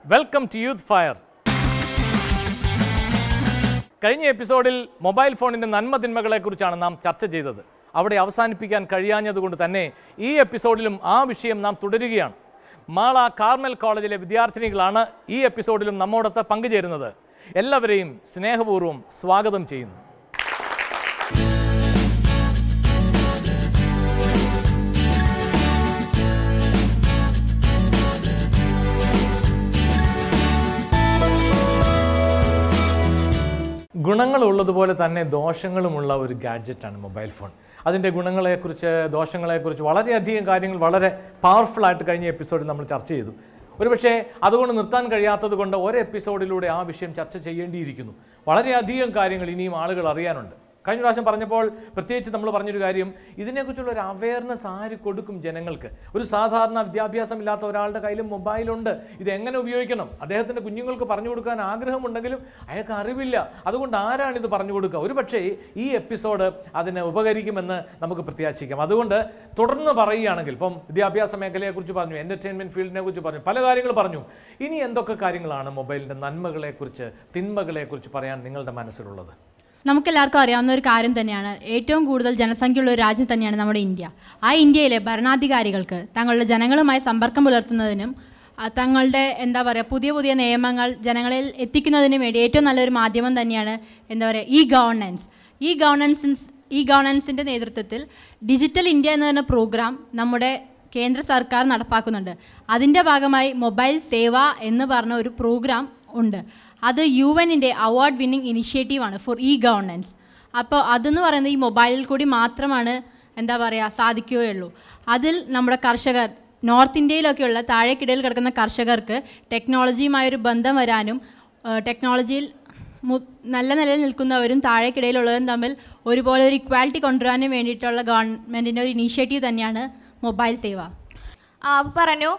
Welcome to youth fire കഴിഞ്ഞ എപ്പിസോഡിൽ mobile ഫോണിൻ്റെ നന്മ തിന്മകളെക്കുറിച്ചാണ് നാം ചർച്ച ചെയ്തത് അവിടെ അവസാനിപ്പിക്കാൻ കഴിയാഞ്ഞതുകൊണ്ട് തന്നെ ഈ എപ്പിസോഡിലും ആ വിഷയം നാം തുടരുകയാണ് മാള കാർമൽ കോളേജിലെ വിദ്യാർത്ഥിനികളാണ് ഈ എപ്പിസോഡിലും നമ്മോടൊത്ത് പങ്കുചേരുന്നത് എല്ലാവരെയും സ്നേഹപൂർവ്വം സ്വാഗതം ചെയ്യുന്നു ഗുണങ്ങളുള്ളതുപോലെ തന്നെ ദോഷങ്ങളുമുള്ള ഒരു ഗാഡ്ജറ്റാണ് മൊബൈൽ ഫോൺ അതിൻ്റെ ഗുണങ്ങളെക്കുറിച്ച് ദോഷങ്ങളെക്കുറിച്ച് വളരെയധികം കാര്യങ്ങൾ വളരെ പവർഫുൾ ആയിട്ട് കഴിഞ്ഞ എപ്പിസോഡിൽ നമ്മൾ ചർച്ച ചെയ്തു ഒരുപക്ഷേ അതുകൊണ്ട് നിർത്താൻ കഴിയാത്തത് കൊണ്ട് ഒരു എപ്പിസോഡിലൂടെ ആ വിഷയം ചർച്ച ചെയ്യേണ്ടിയിരിക്കുന്നു വളരെയധികം കാര്യങ്ങൾ ഇനിയും ആളുകൾ അറിയാനുണ്ട് കഴിഞ്ഞ പ്രാവശ്യം പറഞ്ഞപ്പോൾ പ്രത്യേകിച്ച് നമ്മൾ പറഞ്ഞൊരു കാര്യം ഇതിനെക്കുറിച്ചുള്ള ഒരു അവയർനെസ് ആര് കൊടുക്കും ജനങ്ങൾക്ക് ഒരു സാധാരണ വിദ്യാഭ്യാസമില്ലാത്ത ഒരാളുടെ കയ്യിലും മൊബൈലുണ്ട് ഇത് എങ്ങനെ ഉപയോഗിക്കണം അദ്ദേഹത്തിൻ്റെ കുഞ്ഞുങ്ങൾക്ക് പറഞ്ഞു കൊടുക്കാൻ ആഗ്രഹമുണ്ടെങ്കിലും അയാൾക്ക് അറിവില്ല അതുകൊണ്ട് ആരാണ് ഇത് പറഞ്ഞു കൊടുക്കുക ഒരു പക്ഷേ ഈ എപ്പിസോഡ് അതിന് ഉപകരിക്കുമെന്ന് നമുക്ക് പ്രത്യാശിക്കാം അതുകൊണ്ട് തുടർന്ന് പറയുകയാണെങ്കിൽ ഇപ്പം വിദ്യാഭ്യാസ മേഖലയെക്കുറിച്ച് പറഞ്ഞു എൻ്റർടൈൻമെൻറ്റ് ഫീൽഡിനെ കുറിച്ച് പറഞ്ഞു പല കാര്യങ്ങൾ പറഞ്ഞു ഇനി എന്തൊക്കെ കാര്യങ്ങളാണ് മൊബൈലിൻ്റെ നന്മകളെക്കുറിച്ച് തിന്മകളെക്കുറിച്ച് പറയാൻ നിങ്ങളുടെ മനസ്സിലുള്ളത് നമുക്കെല്ലാവർക്കും അറിയാവുന്ന ഒരു കാര്യം തന്നെയാണ് ഏറ്റവും കൂടുതൽ ജനസംഖ്യയുള്ള ഒരു രാജ്യം തന്നെയാണ് നമ്മുടെ ഇന്ത്യ ആ ഇന്ത്യയിലെ ഭരണാധികാരികൾക്ക് തങ്ങളുടെ ജനങ്ങളുമായി സമ്പർക്കം പുലർത്തുന്നതിനും ആ, തങ്ങളുടെ എന്താ പറയുക പുതിയ പുതിയ നിയമങ്ങൾ ജനങ്ങളിൽ എത്തിക്കുന്നതിനും വേണ്ടി ഏറ്റവും നല്ലൊരു മാധ്യമം തന്നെയാണ് എന്താ പറയുക ഇ ഗവർണൻസ് ഈ ഗവർണൻസിൻസ് ഈ ഗവർണൻസിൻ്റെ നേതൃത്വത്തിൽ ഡിജിറ്റൽ ഇന്ത്യ എന്ന് പറയുന്ന പ്രോഗ്രാം നമ്മുടെ കേന്ദ്ര സർക്കാർ നടപ്പാക്കുന്നുണ്ട് അതിൻ്റെ ഭാഗമായി മൊബൈൽ സേവ എന്ന് പറഞ്ഞ ഒരു പ്രോഗ്രാം ഉണ്ട് അത് യു എന്നിൻ്റെ അവാർഡ് വിന്നിംഗ് ഇനിഷ്യേറ്റീവാണ് ഫോർ ഇ ഗവർണൻസ് അപ്പോൾ അതെന്ന് പറയുന്നത് ഈ മൊബൈലിൽ കൂടി മാത്രമാണ് എന്താ പറയുക സാധിക്കുകയുള്ളൂ അതിൽ നമ്മുടെ കർഷകർ നോർത്ത് ഇന്ത്യയിലൊക്കെയുള്ള താഴേക്കിടയിൽ കിടക്കുന്ന കർഷകർക്ക് ടെക്നോളജിയുമായൊരു ബന്ധം വരാനും ഏഹ് ടെക്നോളജിയിൽ മു- നല്ല നിലയിൽ നിൽക്കുന്നവരും താഴേക്കിടയിലുള്ളവരും തമ്മിൽ ഒരുപോലെ ഒരു ഇക്വാലിറ്റി കൊണ്ടുവരാനും വേണ്ടിയിട്ടുള്ള ഗവൺമെൻറ്റിൻ്റെ ഒരു ഇനീഷ്യേറ്റീവ് തന്നെയാണ് മൊബൈൽ സേവ ആ, അപ്പൊ പറഞ്ഞു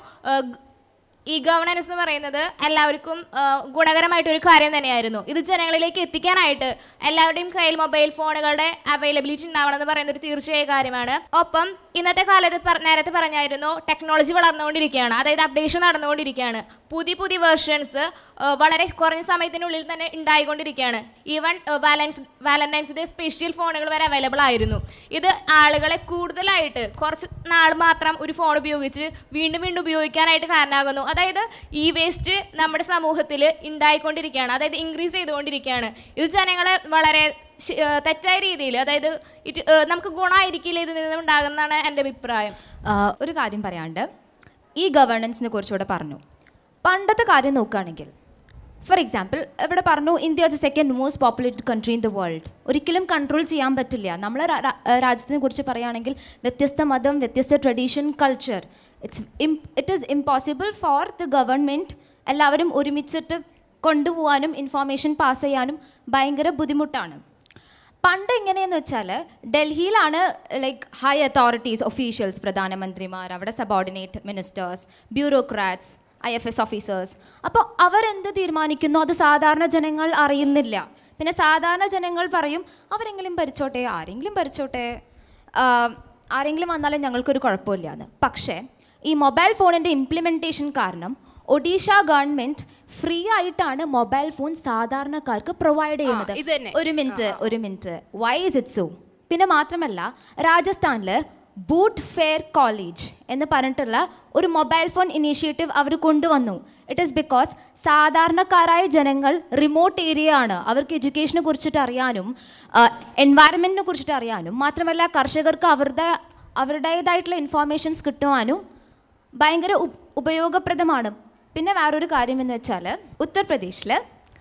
ഈ ഗവർണൻസ് എന്ന് പറയുന്നത് എല്ലാവർക്കും ആ, ഗുണകരമായിട്ടൊരു കാര്യം തന്നെയായിരുന്നു ഇത് ജനങ്ങളിലേക്ക് എത്തിക്കാനായിട്ട് എല്ലാവരുടെയും കയ്യിൽ മൊബൈൽ ഫോണുകളുടെ അവൈലബിലിറ്റി ഉണ്ടാവണം എന്ന് പറയുന്നത് ഒരു തീർച്ചയായ കാര്യമാണ് ഒപ്പം ഇന്നത്തെ കാലത്ത് പറ- നേരത്തെ പറഞ്ഞായിരുന്നു ടെക്നോളജി വളർന്നുകൊണ്ടിരിക്കുകയാണ് അതായത് അപ്ഡേഷൻ നടന്നുകൊണ്ടിരിക്കുകയാണ് പുതിയ പുതിയ വേർഷൻസ് വളരെ കുറഞ്ഞ സമയത്തിനുള്ളിൽ തന്നെ ഉണ്ടായിക്കൊണ്ടിരിക്കുകയാണ് ഈവൻ വാലൻസ് വാലന്റൈൻസ് ഡേ സ്പെഷ്യൽ ഫോണുകൾ വരെ അവൈലബിൾ ആയിരുന്നു ഇത് ആളുകളെ കൂടുതലായിട്ട് കുറച്ച് നാൾ മാത്രം ഒരു ഫോൺ ഉപയോഗിച്ച് വീണ്ടും വീണ്ടും ഉപയോഗിക്കാനായിട്ട് കാരണമാകുന്നു അതായത് ഈ വേസ്റ്റ് നമ്മുടെ സമൂഹത്തിൽ ഉണ്ടായിക്കൊണ്ടിരിക്കുകയാണ് അതായത് ഇൻക്രീസ് ചെയ്തുകൊണ്ടിരിക്കുകയാണ് ഇത് ജനങ്ങളെ വളരെ ശ- ഏഹ് തെറ്റായ രീതിയിൽ അതായത് ഇത് ഏഹ് നമുക്ക് ഗുണമായിരിക്കില്ല ഇതിൽ നിന്ന് ഉണ്ടാകുന്നതാണ് എൻ്റെ അഭിപ്രായം ആ, ഒരു കാര്യം പറയാണ്ട് ഈ ഗവേണൻസിനെ കുറിച്ചുകൂടെ പറഞ്ഞു പണ്ടത്തെ കാര്യം നോക്കുകയാണെങ്കിൽ ഫോർ എക്സാമ്പിൾ ഇവിടെ പറഞ്ഞു India is second most populated country in the world ഒരിക്കലും കൺട്രോൾ ചെയ്യാൻ പറ്റില്ല നമ്മളെ രാ- രാ- ഏഹ് രാജ്യത്തിനെ കുറിച്ച് പറയുകയാണെങ്കിൽ വ്യത്യസ്ത മതം വ്യത്യസ്ത tradition culture it's it is impossible for the government എല്ലാവരും ഒരുമിച്ചിട്ട് കൊണ്ടുപോകാനും ഇൻഫോർമേഷൻ പാസ് ചെയ്യാനും ഭയങ്കര ബുദ്ധിമുട്ടാണ് പണ്ട് എങ്ങനെയെന്ന് വെച്ചാൽ ഡൽഹിയിലാണ് ലൈക്ക് ഹൈ അതോറിറ്റീസ് ഒഫീഷ്യൽസ് പ്രധാനമന്ത്രിമാർ അവിടെ subordinate ministers bureaucrats I F S officers അപ്പോൾ അവരെന്ത് തീരുമാനിക്കുന്നു അത് സാധാരണ ജനങ്ങൾ അറിയുന്നില്ല പിന്നെ സാധാരണ ജനങ്ങൾ പറയും അവരെങ്കിലും ഭരിച്ചോട്ടെ ആരെങ്കിലും ഭരിച്ചോട്ടെ ആ, ആരെങ്കിലും വന്നാലും ഞങ്ങൾക്കൊരു കുഴപ്പമില്ല എന്ന് പക്ഷേ ഈ മൊബൈൽ ഫോണിൻ്റെ ഇംപ്ലിമെൻറ്റേഷൻ കാരണം ഒഡീഷ ഗവൺമെൻറ് ഫ്രീ ആയിട്ടാണ് മൊബൈൽ ഫോൺ സാധാരണക്കാർക്ക് പ്രൊവൈഡ് ചെയ്യുന്നത് ഇത് തന്നെ. ഒരു മിനിറ്റ് ഒരു minute why is it so പിന്നെ മാത്രമല്ല രാജസ്ഥാനിൽ ബൂട്ട് ഫെയർ കോളേജ് എന്ന് പറഞ്ഞിട്ടുള്ള ഒരു മൊബൈൽ ഫോൺ ഇനീഷ്യേറ്റീവ് അവർ കൊണ്ടുവന്നു ഇറ്റ് ഈസ് ബിക്കോസ് സാധാരണക്കാരായ ജനങ്ങൾ റിമോട്ട് ഏരിയ ആണ് അവർക്ക് എഡ്യൂക്കേഷനെ കുറിച്ചിട്ട് അറിയാനും എൻവയറമെൻറ്റിനെ കുറിച്ചിട്ട് അറിയാനും മാത്രമല്ല കർഷകർക്ക് അവരുടെ അവരുടേതായിട്ടുള്ള ഇൻഫോർമേഷൻസ് കിട്ടുവാനും ഭയങ്കര ഉപ്- ഉപയോഗപ്രദമാണ് പിന്നെ വേറൊരു കാര്യം എന്ന് വെച്ചാൽ ഉത്തർപ്രദേശിൽ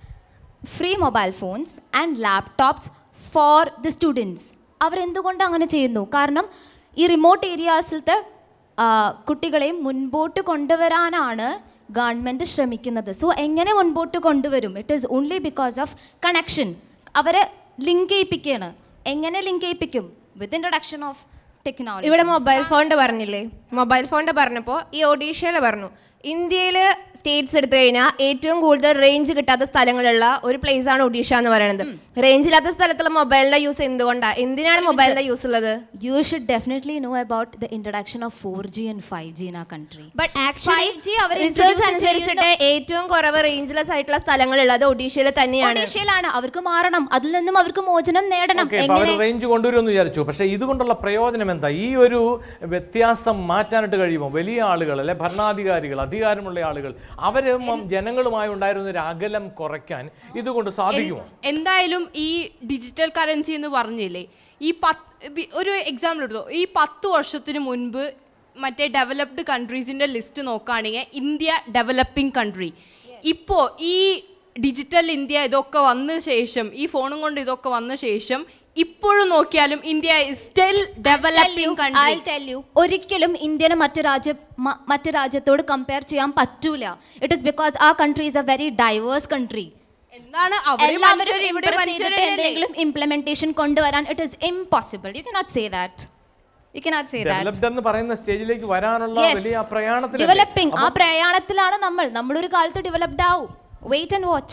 free mobile phones and laptops for the students അവരെന്തുകൊണ്ട് അങ്ങനെ ചെയ്യുന്നു കാരണം ഈ റിമോട്ട് ഏരിയാസിലത്തെ കുട്ടികളെയും മുൻപോട്ട് കൊണ്ടുവരാനാണ് ഗവൺമെൻറ് ശ്രമിക്കുന്നത് സോ എങ്ങനെ മുൻപോട്ട് കൊണ്ടുവരും it is only because of connection അവരെ ലിങ്ക് ചെയ്യിപ്പിക്കുകയാണ് എങ്ങനെ ലിങ്ക് ചെയ്യിപ്പിക്കും വിത്ത് ഇൻട്രൊഡക്ഷൻ ഓഫ് ടെക്നോളജി ഇവിടെ മൊബൈൽ ഫോണിന്റെ പറഞ്ഞില്ലേ മൊബൈൽ ഫോണിൻ്റെ പറഞ്ഞപ്പോൾ ഈ ഒഡീഷയിൽ പറഞ്ഞു ഇന്ത്യയിൽ സ്റ്റേറ്റ്സ് എടുത്തു കഴിഞ്ഞാൽ ഏറ്റവും കൂടുതൽ റേഞ്ച് കിട്ടാത്ത സ്ഥലങ്ങളുള്ള ഒരു പ്ലേസ് ആണ് ഒഡീഷ എന്ന് പറയുന്നത് റേഞ്ച് ഇല്ലാത്ത സ്ഥലത്തുള്ള മൊബൈലിന്റെ യൂസ് എന്തുകൊണ്ടാണ് എന്തിനാണ് മൊബൈലിന്റെ യൂസ് ഉള്ളത് You should definitely know about the introduction of 4G and 5G in our country. But actually 5G അവർ റിസർച്ച് introduce അനുസരിച്ചിട്ട് ഏറ്റവും കുറവ് റേഞ്ചിലെസ് ആയിട്ടുള്ള സ്ഥലങ്ങളുള്ളത് ഒഡീഷയിൽ തന്നെയാണ് ഒഡീഷയിലാണ് അവർക്ക് മാറണം അതിൽ നിന്നും അവർക്ക് മോചനം നേടണം ഓക്കെ അപ്പോൾ അവർ റേഞ്ച് കൊണ്ടുവരുമെന്ന് വിചാരിച്ചു പക്ഷേ ഇതുകൊണ്ടുള്ള പ്രയോജനം എന്താ ഈ ഒരു വ്യത്യാസം മാറ്റാനായിട്ട് കഴിയുമോ വലിയ ആളുകൾ അല്ലെ ഭരണാധികാരികൾ അധികാരമുള്ള ആളുകൾ അവർ ജനങ്ങളുമായി ഉണ്ടായിരുന്ന ഒരു അകലം കുറയ്ക്കാൻ ഇതുകൊണ്ട് സാധിക്കുമോ എന്തായാലും ഈ ഡിജിറ്റൽ കറൻസി എന്ന് പറഞ്ഞില്ലേ ഈ പത്ത് ബി- ഒരു എക്സാമ്പിൾ എടുത്തോ ഈ പത്ത് വർഷത്തിന് മുൻപ് മറ്റേ ഡെവലപ്ഡ് കൺട്രീസിൻ്റെ ലിസ്റ്റ് നോക്കുകയാണെങ്കിൽ ഇന്ത്യ ഡെവലപ്പിംഗ് കൺട്രി ഇപ്പോൾ ഈ ഡിജിറ്റൽ ഇന്ത്യ ഇതൊക്കെ വന്ന ശേഷം ഈ ഫോണും കൊണ്ട് ഇതൊക്കെ വന്ന ശേഷം ഇപ്പോഴും നോക്കിയാലും India still developing country I'll tell you, ഒരിക്കലും ഇന്ത്യനെ മറ്റു രാജ്യ മ- മറ്റു രാജ്യത്തോട് കമ്പയർ ചെയ്യാൻ പറ്റൂല ഇറ്റ് ഇസ് ബിക്കോസ് ആ country is a very diverse country എന്താണ് അവര് മനുഷ്യര് ഇവിടെ മനുഷ്യരല്ലേ എന്തെങ്കിലും ഇംപ്ലിമെന്റേഷൻ കൊണ്ടുവരാൻ it is impossible you cannot say that you cannot say that developed എന്ന് പറയുന്ന സ്റ്റേജിലേക്ക് വരാനുള്ള വലിയ ആ പ്രയാണത്തിൽ ഡെവലപ്പിംഗ് ആ പ്രയാണത്തിലാണ് നമ്മൾ നമ്മളൊരു കാലത്ത് ഡെവലപ്ഡ് ആവും വെയിറ്റ് ആൻഡ് വാച്ച്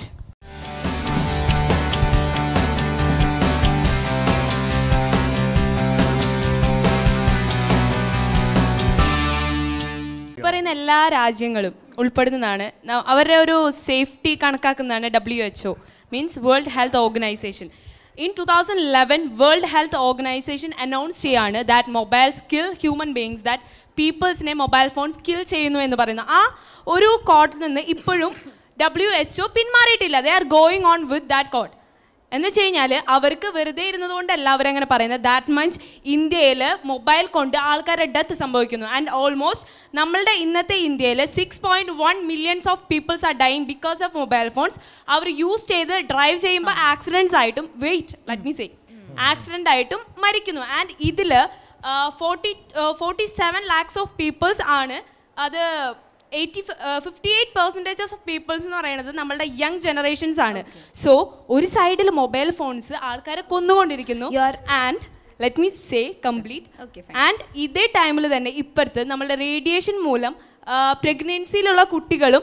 ഈ പറയുന്ന എല്ലാ രാജ്യങ്ങളും ഉൾപ്പെടുന്നതാണ് ന- അവരുടെ ഒരു സേഫ്റ്റി കണക്കാക്കുന്നതാണ് W H O means world health organisation in two thousand eleven world health organisation announce ചെയ്യാണ് ദാറ്റ് മൊബൈൽ സ്കിൽ ഹ്യൂമൻ ബീങ്സ് ദാറ്റ് പീപ്പിൾസിനെ മൊബൈൽ ഫോൺ സ്കിൽ ചെയ്യുന്നു എന്ന് പറയുന്ന ആ ഒരു കോട്ടിൽ നിന്ന് ഇപ്പോഴും ഡബ്ല്യു എച്ച് ഒ പിന്മാറിയിട്ടില്ല they are going on with that quote എന്ന് വെച്ച് കഴിഞ്ഞാൽ അവർക്ക് വെറുതെ ഇരുന്നത് കൊണ്ടല്ല അവരങ്ങനെ പറയുന്നത് ദാറ്റ് മച്ച് ഇന്ത്യയിൽ മൊബൈൽ കൊണ്ട് ആൾക്കാരുടെ ഡെത്ത് സംഭവിക്കുന്നു ആൻഡ് ഓൾമോസ്റ്റ് നമ്മളുടെ ഇന്നത്തെ ഇന്ത്യയിൽ six point one millions of peoples are dying because of mobile phones അവർ യൂസ് ചെയ്ത് ഡ്രൈവ് ചെയ്യുമ്പോൾ ആക്സിഡൻസ് ആയിട്ടും wait let me say accident ആയിട്ടും മരിക്കുന്നു ആൻഡ് ഇതിൽ forty forty seven lakhs of peoples ആണ് അത് eighty fifty eight percentages of peoples എന്ന് പറയുന്നത് നമ്മളുടെ യങ് ജനറേഷൻസ് ആണ് സോ ഒരു സൈഡിൽ മൊബൈൽ ഫോൺസ് ആൾക്കാരെ കൊന്നുകൊണ്ടിരിക്കുന്നു You are- and let me say complete Okay, and ഇതേ ടൈമിൽ തന്നെ ഇപ്പുറത്ത് നമ്മളുടെ റേഡിയേഷൻ മൂലം പ്രഗ്നൻസിയിലുള്ള കുട്ടികളും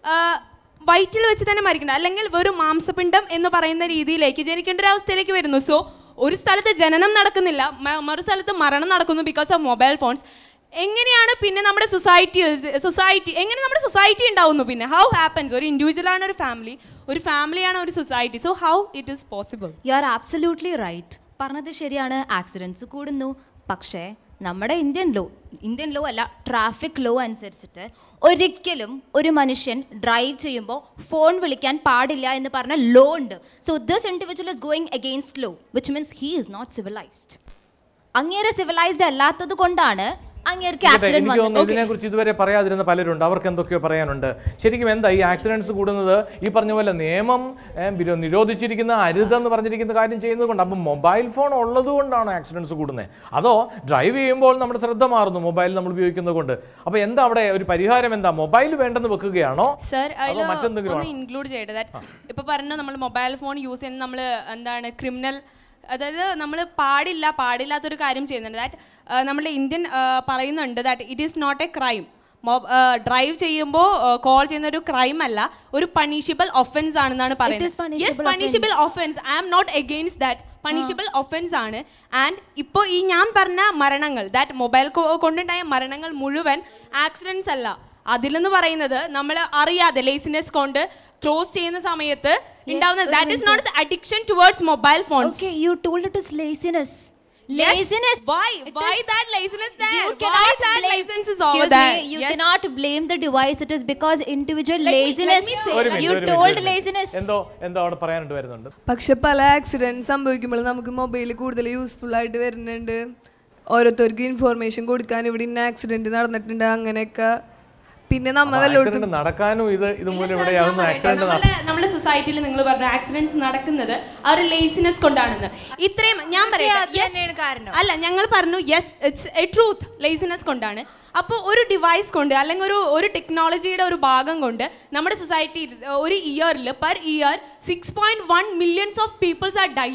വയറ്റിൽ വെച്ച് തന്നെ മരിക്കണം അല്ലെങ്കിൽ വെറും മാംസപിണ്ഡം എന്ന് പറയുന്ന രീതിയിലേക്ക് ജനിക്കേണ്ട ഒരു അവസ്ഥയിലേക്ക് വരുന്നു സോ ഒരു സ്ഥലത്ത് ജനനം നടക്കുന്നില്ല മ- മറു സ്ഥലത്ത് മരണം നടക്കുന്നു ബിക്കോസ് ഓഫ് മൊബൈൽ ഫോൺസ് എങ്ങനെയാണ് പിന്നെ നമ്മുടെ സൊസൈറ്റി സൊസൈറ്റി എങ്ങനെ നമ്മുടെ സൊസൈറ്റി ഉണ്ടാവുന്നു പിന്നെ ഹൗ ഹാപ്പൻസ് ഒരു ഇൻഡിവിജ്വൽ ആണ് ഒരു ഫാമിലി ഒരു ഫാമിലിയാണ് ഒരു society so how it is possible you are absolutely right പറഞ്ഞത് ശരിയാണ് ആക്സിഡൻസ് കൂടുന്നു പക്ഷേ നമ്മുടെ ഇന്ത്യൻ ലോ ഇന്ത്യൻ ലോ അല്ല ട്രാഫിക് ലോ അനുസരിച്ചിട്ട് ഒരിക്കലും ഒരു മനുഷ്യൻ ഡ്രൈവ് ചെയ്യുമ്പോൾ ഫോൺ വിളിക്കാൻ പാടില്ല എന്ന് പറഞ്ഞ ലോ ഉണ്ട് so this individual is going against law which means he is not civilised അങ്ങേരെ സിവിലൈസ്ഡ് അല്ലാത്തത് കൊണ്ടാണ് അങ്ങേർക്ക് ഇരിക്കട്ടെ, ആക്സിഡന്റ് എനിക്ക് തോന്നുന്നു വന്നത് ഇതിനെക്കുറിച്ച് ഇതുവരെ പറയാതിരുന്ന പലരുണ്ട് അവർക്ക് എന്തൊക്കെയോ പറയാനുണ്ട് ശരിക്കും എന്താ ഈ ആക്സിഡൻസ് കൂടുന്നത് ഈ പറഞ്ഞ പോലെ നിയമം ഏ, വിരോ- നിരോധിച്ചിരിക്കുന്ന അരുതെന്ന് പറഞ്ഞിരിക്കുന്ന കാര്യം ചെയ്യുന്നത് കൊണ്ട് അപ്പം മൊബൈൽ ഫോൺ ഉള്ളത് കൊണ്ടാണ് ആക്സിഡൻസ് കൂടുന്നത് അതോ ഡ്രൈവ് ചെയ്യുമ്പോൾ നമ്മുടെ ശ്രദ്ധ മാറുന്നു മൊബൈൽ നമ്മൾ ഉപയോഗിക്കുന്നത് കൊണ്ട് അപ്പോൾ എന്താ അവിടെ ഒരു പരിഹാരം എന്താ മൊബൈൽ വേണ്ടെന്ന് വെക്കുകയാണോ സർ അതോ മറ്റെന്തെങ്കിലും ഒന്ന് ഇൻക്ലൂഡ് ചെയ്യട്ടെ ദാറ്റ് ഇപ്പൊ പറഞ്ഞു നമ്മൾ മൊബൈൽ ഫോൺ യൂസ് ചെയ്യുന്ന നമ്മൾ എന്താണ് ക്രിമിനൽ അതായത് നമ്മൾ പാടില്ല പാടില്ലാത്തൊരു കാര്യം ചെയ്യുന്നുണ്ട് ദാറ്റ് നമ്മുടെ ഇന്ത്യൻ പറയുന്നുണ്ട് that it is not a crime drive ചെയ്യുമ്പോൾ കോൾ ചെയ്യുന്ന ഒരു ക്രൈം അല്ല ഒരു പണിഷബിൾ ഒഫൻസ് ആണെന്നാണ് പറയുന്നത് punishable punishable offence I am not against that punishable offence ആണ് ആൻഡ് ഇപ്പോൾ ഈ ഞാൻ പറഞ്ഞ മരണങ്ങൾ ദാറ്റ് മൊബൈൽ കൊണ്ടുണ്ടായ മരണങ്ങൾ മുഴുവൻ ആക്സിഡൻസ് അല്ല അതിലെന്ന് പറയുന്നത് നമ്മൾ അറിയാതെ ലേസിനെസ് കൊണ്ട് ക്ലോസ് ചെയ്യുന്ന സമയത്ത് ഉണ്ടാവുന്ന that is not addiction towards mobile phones Okay, you told it is laziness. Yes. Laziness. Why? It Why is- that laziness there? You Why cannot that blame. laziness is Excuse over there? me. You Yes. cannot blame the device. It is because individual Let me- let laziness. me say- ഒരു minute, you ഒരു minute, told ഒരു minute. laziness. എന്തോ എന്തോ അവിടെ പറയാനായിട്ട് വരുന്നുണ്ട് പക്ഷെ പല ആക്സിഡൻറ്റ് സംഭവിക്കുമ്പോൾ നമുക്ക് മൊബൈൽ കൂടുതൽ യൂസ്ഫുൾ ആയിട്ട് വരുന്നുണ്ട് ഓരോരുത്തർക്ക് ഇൻഫോർമേഷൻ കൊടുക്കാൻ ഇവിടെ ഇന്ന ആക്സിഡന്റ് നടന്നിട്ടുണ്ട് അങ്ങനെയൊക്കെ പിന്നെ നമ്മ വല്ലോടത്തും ആക്സിഡന്റ് നടക്കാനും ഇത് ഇത് മൂലം ഇവിടെയാകുന്ന ആക്സിഡന്റ് നമ്മുടെ നമ്മുടെ സൊസൈറ്റിയിൽ നിങ്ങൾ പറഞ്ഞു ആക്സിഡൻസ് നടക്കുന്നത് ആ ഒരു ലേസിനെസ് കൊണ്ടാണെന്ന് ഇത്രയും ഞാൻ പറയാം അത് തന്നെയാണ് കാരണം. അല്ല ഞങ്ങൾ പറഞ്ഞു yes it's a truth laziness കൊണ്ടാണ് അപ്പോൾ ഒരു ഡിവൈസ് കൊണ്ട് അല്ലെങ്കിൽ ഒരു ഒരു ടെക്നോളജിയുടെ ഒരു ഭാഗം കൊണ്ട് നമ്മുടെ സൊസൈറ്റി ഒരു ഇയറിൽ per year six point one millions of peoples are dying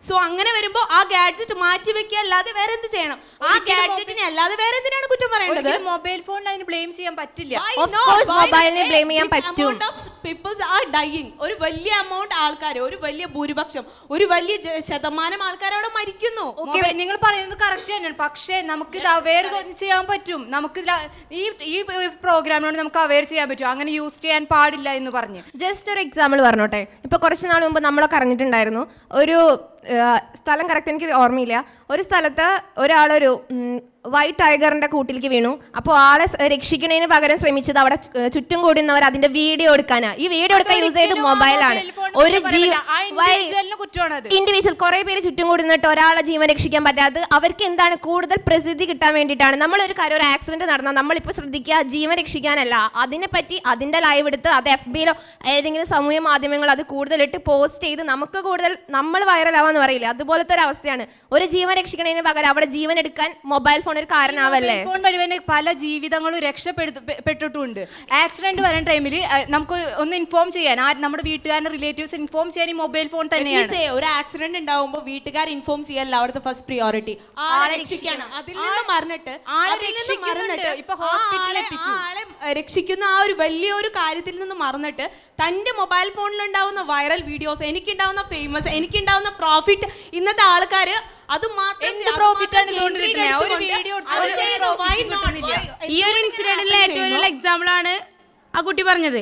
so അങ്ങനെ വരുമ്പോൾ ആ ഗാഡ്ജറ്റ് മാറ്റി വെക്കുക അല്ലാതെ വേറെ എന്ത് ചെയ്യണം ആ ഗാഡ്ജറ്റിനെ അല്ലാതെ വേറെ എന്തിനാണ് കുറ്റം പറയേണ്ടത് മൊബൈൽ ഫോണിന് അതിന് ബ്ലെയിം ചെയ്യാൻ പറ്റില്ല Why Of not? course, Why not? mobile നെ A blame ചെയ്യാൻ big പറ്റും. amount of peoples are dying. ഒരു വലിയ എമൗണ്ട് ആൾക്കാർ ഒരു വലിയ ഭൂരിപക്ഷം ഒരു വലിയ ജ- ശതമാനം ആൾക്കാർ അവിടെ മരിക്കുന്നു ഓക്കെ നിങ്ങൾ പറയുന്നത് കറക്റ്റ് തന്നെയാണ് പക്ഷേ നമുക്ക് ഇത് അവെയർ ചെയ്യാൻ പറ്റും നമുക്ക് ഇതില- ഈ ഈ പ്രോഗ്രാമിനോട് നമുക്ക് അവെയർ ചെയ്യാൻ പറ്റും അങ്ങനെ യൂസ് ചെയ്യാൻ പാടില്ല എന്ന് പറഞ്ഞ് ജസ്റ്റ് ഒരു എക്സാമ്പിൾ പറഞ്ഞോട്ടെ ഇപ്പോൾ കുറച്ച് നാൾ മുമ്പ് നമ്മളൊക്കെ അറിഞ്ഞിട്ടുണ്ടായിരുന്നു ഒരു ആ, സ്ഥലം കറക്റ്റ് എനിക്ക് ഓർമ്മയില്ല ഒരു സ്ഥലത്ത് ഒരാളൊരു വൈറ്റ് ടൈഗറിന്റെ കൂട്ടിലേക്ക് വീണു അപ്പോൾ ആളെ സ് രക്ഷിക്കണതിന് പകരം ശ്രമിച്ചത് അവിടെ ചു- ഏ, ചുറ്റും കൂടുന്നവർ അതിന്റെ വീഡിയോ എടുക്കാനാ ഈ വീഡിയോ എടുക്കാൻ യൂസ് ചെയ്ത് അതൊരിക്കലും ആ മൊബൈലാണ് mobile phone ഒരു കുറ്റം ജീവ പറയല്ല. ആ individual-ന് കുറ്റമാണത്. ഇൻഡിവിജ്വൽ കുറെ പേര് ചുറ്റും കൂടി നിന്നിട്ട് ഒരാളെ ജീവൻ രക്ഷിക്കാൻ പറ്റാതെ അവർക്ക് എന്താണ് കൂടുതൽ പ്രസിദ്ധി കിട്ടാൻ വേണ്ടിയിട്ടാണ് നമ്മൾ ഒരു കാര്യം ഒരു ആക്സിഡന്റ് നടന്നാൽ നമ്മളിപ്പോൾ ശ്രദ്ധിക്കുക ജീവൻ രക്ഷിക്കാനല്ല അതിനെപ്പറ്റി അതിന്റെ ലൈവ് എടുത്ത് അത് എഫ് ബിയിലോ ഏതെങ്കിലും സമൂഹ മാധ്യമങ്ങൾ അത് കൂടുതലിട്ട് പോസ്റ്റ് ചെയ്ത് നമുക്ക് കൂടുതൽ നമ്മൾ വൈറലാവാന്ന് പറയില്ല അതുപോലത്തെ ഒരു അവസ്ഥയാണ് ഒരു ജീവൻ രക്ഷിക്കണതിന് പകരം അവിടെ ജീവൻ എടുക്കാൻ മൊബൈൽ ഫോൺ ഒരു കാരണമാവല്ലേ ഫോൺ വഴി തന്നെ പല ജീവിതങ്ങളും രക്ഷപ്പെട്ടിട്ടുണ്ട് ആക്സിഡന്റ് വരുന്ന ടൈമിൽ നമുക്ക് ഒന്ന് ഇൻഫോം ചെയ്യാൻ ആ നമ്മുടെ വീട്ടുകാരുടെ റിലേറ്റീവ്സ് ഇൻഫോം ചെയ്യാൻ ഈ മൊബൈൽ ഫോൺ At least തന്നെയാണ് say, ഒരു ആക്സിഡന്റ് ഉണ്ടാവുമ്പോൾ വീട്ടുകാർ ഇൻഫോം ചെയ്യല്ല അവിടുത്തെ ഫസ്റ്റ് പ്രിയോറിറ്റി ആളെ രക്ഷിക്കണം അതിൽ നിന്ന് മറിഞ്ഞിട്ട് ആളെ അതിൽ നിന്ന് രക്ഷിക്കുന്നുണ്ട്. മറിഞ്ഞിട്ട് ഇപ്പൊ ആ hospital ആളെ- എത്തിച്ചു. ആ ആളെ ഏഹ്, രക്ഷിക്കുന്ന ആ ഒരു വലിയൊരു കാര്യത്തിൽ നിന്ന് മറന്നിട്ട് തന്റെ മൊബൈൽ ഫോണിൽ ഉണ്ടാവുന്ന വൈറൽ വീഡിയോസ് എനിക്കുണ്ടാവുന്ന ഫേമസ് എനിക്കുണ്ടാവുന്ന പ്രോഫിറ്റ് ഇന്നത്തെ ആൾക്കാര് അത് മാത്രം എന്ത് ചെയ്ത് അത് profit മാത്രം ആണ് ഇതുകൊണ്ട് കിട്ടുന്നത്? ഒരു കേന്ദ്രീകരിച്ചുകൊണ്ട് video അത് ഒരു ചെയ്തു. profit Why not? കിട്ടുന്നില്ല. Why? ഈ ഒരു എന്തുകൊണ്ട് ഇൻസിഡന്റിലെ ഇങ്ങനെ ഏറ്റവും happen വലിയ എക്സാമ്പിൾ ആണ് ആ കുട്ടി പറഞ്ഞത്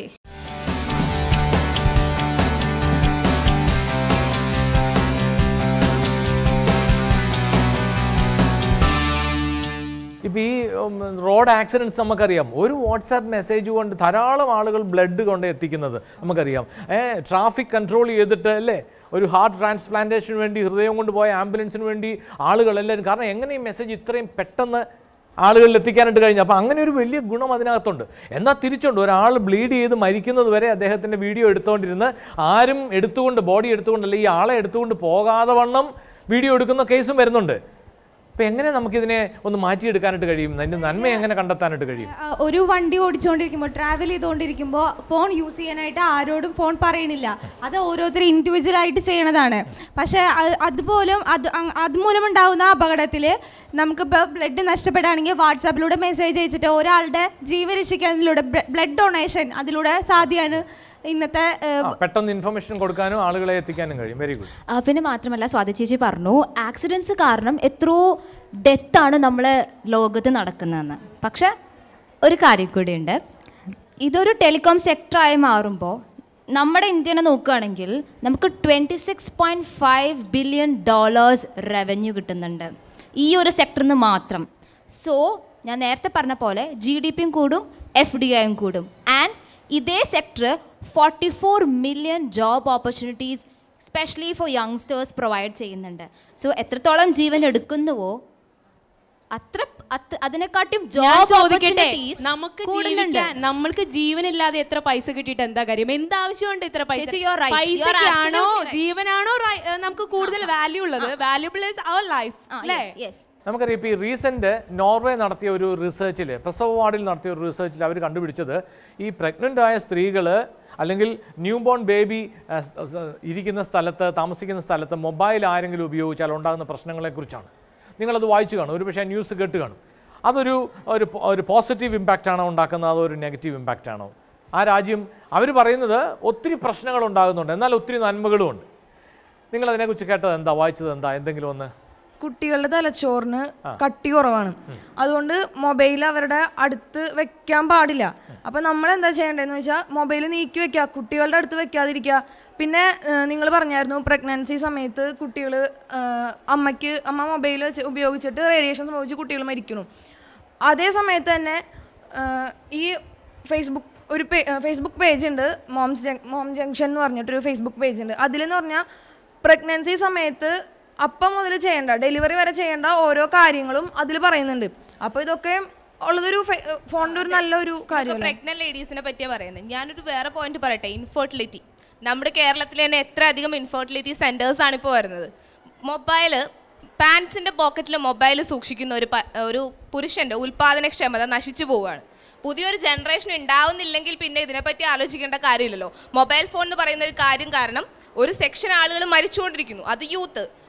ഇപ്പോൾ ഈ ഉം, റോഡ് ആക്സിഡൻറ്റ്സ് നമുക്കറിയാം ഒരു വാട്സാപ്പ് മെസ്സേജ് കൊണ്ട് ധാരാളം ആളുകൾ ബ്ലഡ് കൊണ്ട് എത്തിക്കുന്നത് നമുക്കറിയാം ഏ ട്രാഫിക് കൺട്രോൾ ചെയ്തിട്ട് അല്ലേ ഒരു ഹാർട്ട് ട്രാൻസ്പ്ലാന്റേഷന് വേണ്ടി ഹൃദയം കൊണ്ട് പോയ ആംബുലൻസിന് വേണ്ടി ആളുകളെല്ലാവരും കാരണം എങ്ങനെ ഈ മെസ്സേജ് ഇത്രയും പെട്ടെന്ന് ആളുകളിൽ എത്തിക്കാനായിട്ട് കഴിഞ്ഞു അപ്പോൾ അങ്ങനെ ഒരു വലിയ ഗുണം അതിനകത്തുണ്ട് എന്നാൽ തിരിച്ചുണ്ട് ഒരാൾ ബ്ലീഡ് ചെയ്ത് മരിക്കുന്നത് വരെ അദ്ദേഹത്തിൻ്റെ വീഡിയോ എടുത്തുകൊണ്ടിരുന്ന് ആരും എടുത്തുകൊണ്ട് ബോഡി എടുത്തുകൊണ്ടല്ല ഈ ആളെ എടുത്തുകൊണ്ട് പോകാതെ വണ്ണം വീഡിയോ എടുക്കുന്ന കേസും വരുന്നുണ്ട് അപ്പോൾ എങ്ങനെ നമുക്കിതിനെ ഒന്ന് മാറ്റിയെടുക്കാനായിട്ട് കഴിയും അതിൻ്റെ നന്മ എങ്ങനെ കണ്ടെത്താനായിട്ട് കഴിയും ആ, ഒരു വണ്ടി ഓടിച്ചുകൊണ്ടിരിക്കുമ്പോൾ ട്രാവൽ ചെയ്തുകൊണ്ടിരിക്കുമ്പോൾ ഫോൺ യൂസ് ചെയ്യാനായിട്ട് ആരോടും ഫോൺ പറയണില്ല അത് ഓരോരുത്തർ ഇൻഡിവിജ്വൽ ആയിട്ട് ചെയ്യണതാണ് പക്ഷേ അത് അതുപോലും അത് അങ് അതുമൂലം ഉണ്ടാവുന്ന അപകടത്തിൽ നമുക്കിപ്പോൾ ബ്ലഡ് നഷ്ടപ്പെടുകയാണെങ്കിൽ വാട്സാപ്പിലൂടെ മെസ്സേജ് അയച്ചിട്ട് ഒരാളുടെ ജീവൻ രക്ഷിക്കാനിലൂടെ ബ്ലഡ് ഡൊണേഷൻ അതിലൂടെ സാധ്യമാണ് ഇന്നത്തെ ഏ, ആ, പെട്ടെന്ന് ഇൻഫർമേഷൻ കൊടുക്കാനും ആളുകളെ എത്തിക്കാനും കഴിയും വെരി ഗുഡ് ആ, പിന്നെ മാത്രമല്ല സ്വാതി ചേച്ചി പറഞ്ഞു ആക്സിഡൻസ് കാരണം എത്രയോ ഡെത്താണ് നമ്മളെ ലോകത്ത് നടക്കുന്നതെന്ന് പക്ഷെ ഒരു കാര്യം കൂടിയുണ്ട് ഇതൊരു ടെലികോം സെക്ടറായി മാറുമ്പോൾ നമ്മുടെ ഇന്ത്യനെ നോക്കുകയാണെങ്കിൽ നമുക്ക് twenty six point five billion dollars revenue കിട്ടുന്നുണ്ട് ഈ ഒരു സെക്ടറിൽ നിന്ന് മാത്രം സോ ഞാൻ നേരത്തെ പറഞ്ഞ പോലെ ജി ഡി പിയും കൂടും എഫ് ഡി ഐയും കൂടും ആൻഡ് ഇതേ sector forty four million job opportunities specially for youngsters provide ചെയ്യുന്നുണ്ട് സോ എത്രത്തോളം ജീവൻ എടുക്കുന്നുവോ അത്ര അത്ര അതിനെക്കാട്ടും ഞാൻ ജോബ് ചോദിക്കട്ടെ ഓപ്പർച്യൂണിറ്റീസ് നമുക്ക് കൂടുന്നുണ്ട് ജീവിക്കാൻ നമ്മൾക്ക് ജീവനില്ലാതെ എത്ര പൈസ കിട്ടിയിട്ട് എന്താ കാര്യം എന്താവശ്യമുണ്ട് ഇത്ര പൈസ ചേച്ചി, you're right. You're പൈസക്കാണോ absolutely right. ജീവനാണോ റൈ- ഏഹ് നമുക്ക് കൂടുതൽ വാല്യൂ ഉള്ളത് വാല്യൂബിൾ ഇസ് അവർ ലൈഫ് ആ, അല്ലേ yes, yes. നമുക്കറിയാം ഇപ്പോൾ ഈ റീസെൻ്റ് നോർവേ നടത്തിയ ഒരു റിസർച്ചിൽ പ്രസവ വാർഡിൽ നടത്തിയ ഒരു റിസർച്ചിൽ അവർ കണ്ടുപിടിച്ചത് ഈ പ്രഗ്നൻ്റ് ആയ സ്ത്രീകൾ അല്ലെങ്കിൽ ന്യൂ ബോൺ ബേബി ഇരിക്കുന്ന സ്ഥലത്ത് താമസിക്കുന്ന സ്ഥലത്ത് മൊബൈൽ ആരെങ്കിലും ഉപയോഗിച്ചാൽ ഉണ്ടാകുന്ന പ്രശ്നങ്ങളെക്കുറിച്ചാണ് നിങ്ങളത് വായിച്ചു കാണും ഒരു പക്ഷേ ന്യൂസ് കേട്ട് കാണും അതൊരു ഒരു പോ- ഒരു പോസിറ്റീവ് ഇമ്പാക്റ്റ് ആണോ ഉണ്ടാക്കുന്നത് അതോ ഒരു നെഗറ്റീവ് ഇമ്പാക്റ്റ് ആണോ ആ രാജ്യം അവർ പറയുന്നത് ഒത്തിരി പ്രശ്നങ്ങൾ ഉണ്ടാകുന്നുണ്ട് എന്നാൽ ഒത്തിരി നന്മകളും ഉണ്ട് നിങ്ങൾ അതിനെക്കുറിച്ച് കേട്ടത് എന്താ വായിച്ചത് എന്താ എന്തെങ്കിലും ഒന്ന് കുട്ടികളുടെ തലച്ചോറിന് കട്ടി കുറവാണ് അതുകൊണ്ട് മൊബൈൽ അവരുടെ അടുത്ത് വെക്കാൻ പാടില്ല അപ്പൊ നമ്മൾ എന്താ ചെയ്യേണ്ടതെന്ന് വെച്ചാൽ മൊബൈൽ നീക്കി വെക്കുക കുട്ടികളുടെ അടുത്ത് വെക്കാതിരിക്കുക പിന്നെ നിങ്ങൾ പറഞ്ഞായിരുന്നു പ്രഗ്നൻസി സമയത്ത് കുട്ടികൾ അമ്മയ്ക്ക് അമ്മ മൊബൈൽ വെച്ച് ഉപയോഗിച്ചിട്ട് റേഡിയേഷൻ സംഭവിച്ച് കുട്ടികൾ മരിക്കുന്നു അതേ സമയത്ത് തന്നെ ആ, ഈ ഫേസ്ബുക്ക് ഒരു ഫേസ്ബുക്ക് പേജ് ഉണ്ട് മോംസ് ജങ് മോം ജംഗ്ഷൻ എന്ന് പറഞ്ഞിട്ടൊരു ഫേസ്ബുക്ക് പേജ് ഉണ്ട് അതിലെന്ന് പറഞ്ഞാൽ പ്രഗ്നൻസി സമയത്ത് അപ്പം മുതൽ ചെയ്യേണ്ട ഡെലിവറി വരെ ചെയ്യേണ്ട ഓരോ കാര്യങ്ങളും അതിൽ പറയുന്നുണ്ട് അപ്പോൾ ഇതൊക്കെ ഉള്ളതൊരു ഫോണിൻ്റെ ഒരു നല്ലൊരു കാര്യമല്ലേ പ്രഗ്നന്റ് ലേഡീസിനെ പറ്റിയാ പറയുന്നത് ഞാനൊരു വേറെ പോയിന്റ് പറയട്ടെ ഇൻഫെർട്ടിലിറ്റി നമ്മുടെ കേരളത്തിൽ തന്നെ എത്ര അധികം ഇൻഫെർട്ടിലിറ്റി സെന്റേഴ്സ് ആണ് ഇപ്പോൾ വരുന്നത് മൊബൈൽ പാൻസിന്റെ പോക്കറ്റിൽ മൊബൈൽ സൂക്ഷിക്കുന്ന ഒരു പ- ഒരു പുരുഷന്റെ ഉൽപാദനക്ഷമത നശിച്ചു പോവുകയാണ് പുതിയൊരു ജനറേഷൻ ഉണ്ടാവുന്നില്ലെങ്കിൽ പിന്നെ ഇതിനെപ്പറ്റി ആലോചിക്കേണ്ട കാര്യമില്ലല്ലോ മൊബൈൽ ഫോൺ എന്ന് പറയുന്ന ഒരു കാര്യം കാരണം ഒരു സെക്ഷൻ ആളുകൾ മരിച്ചുകൊണ്ടിരിക്കുന്നു അത് യൂത്ത്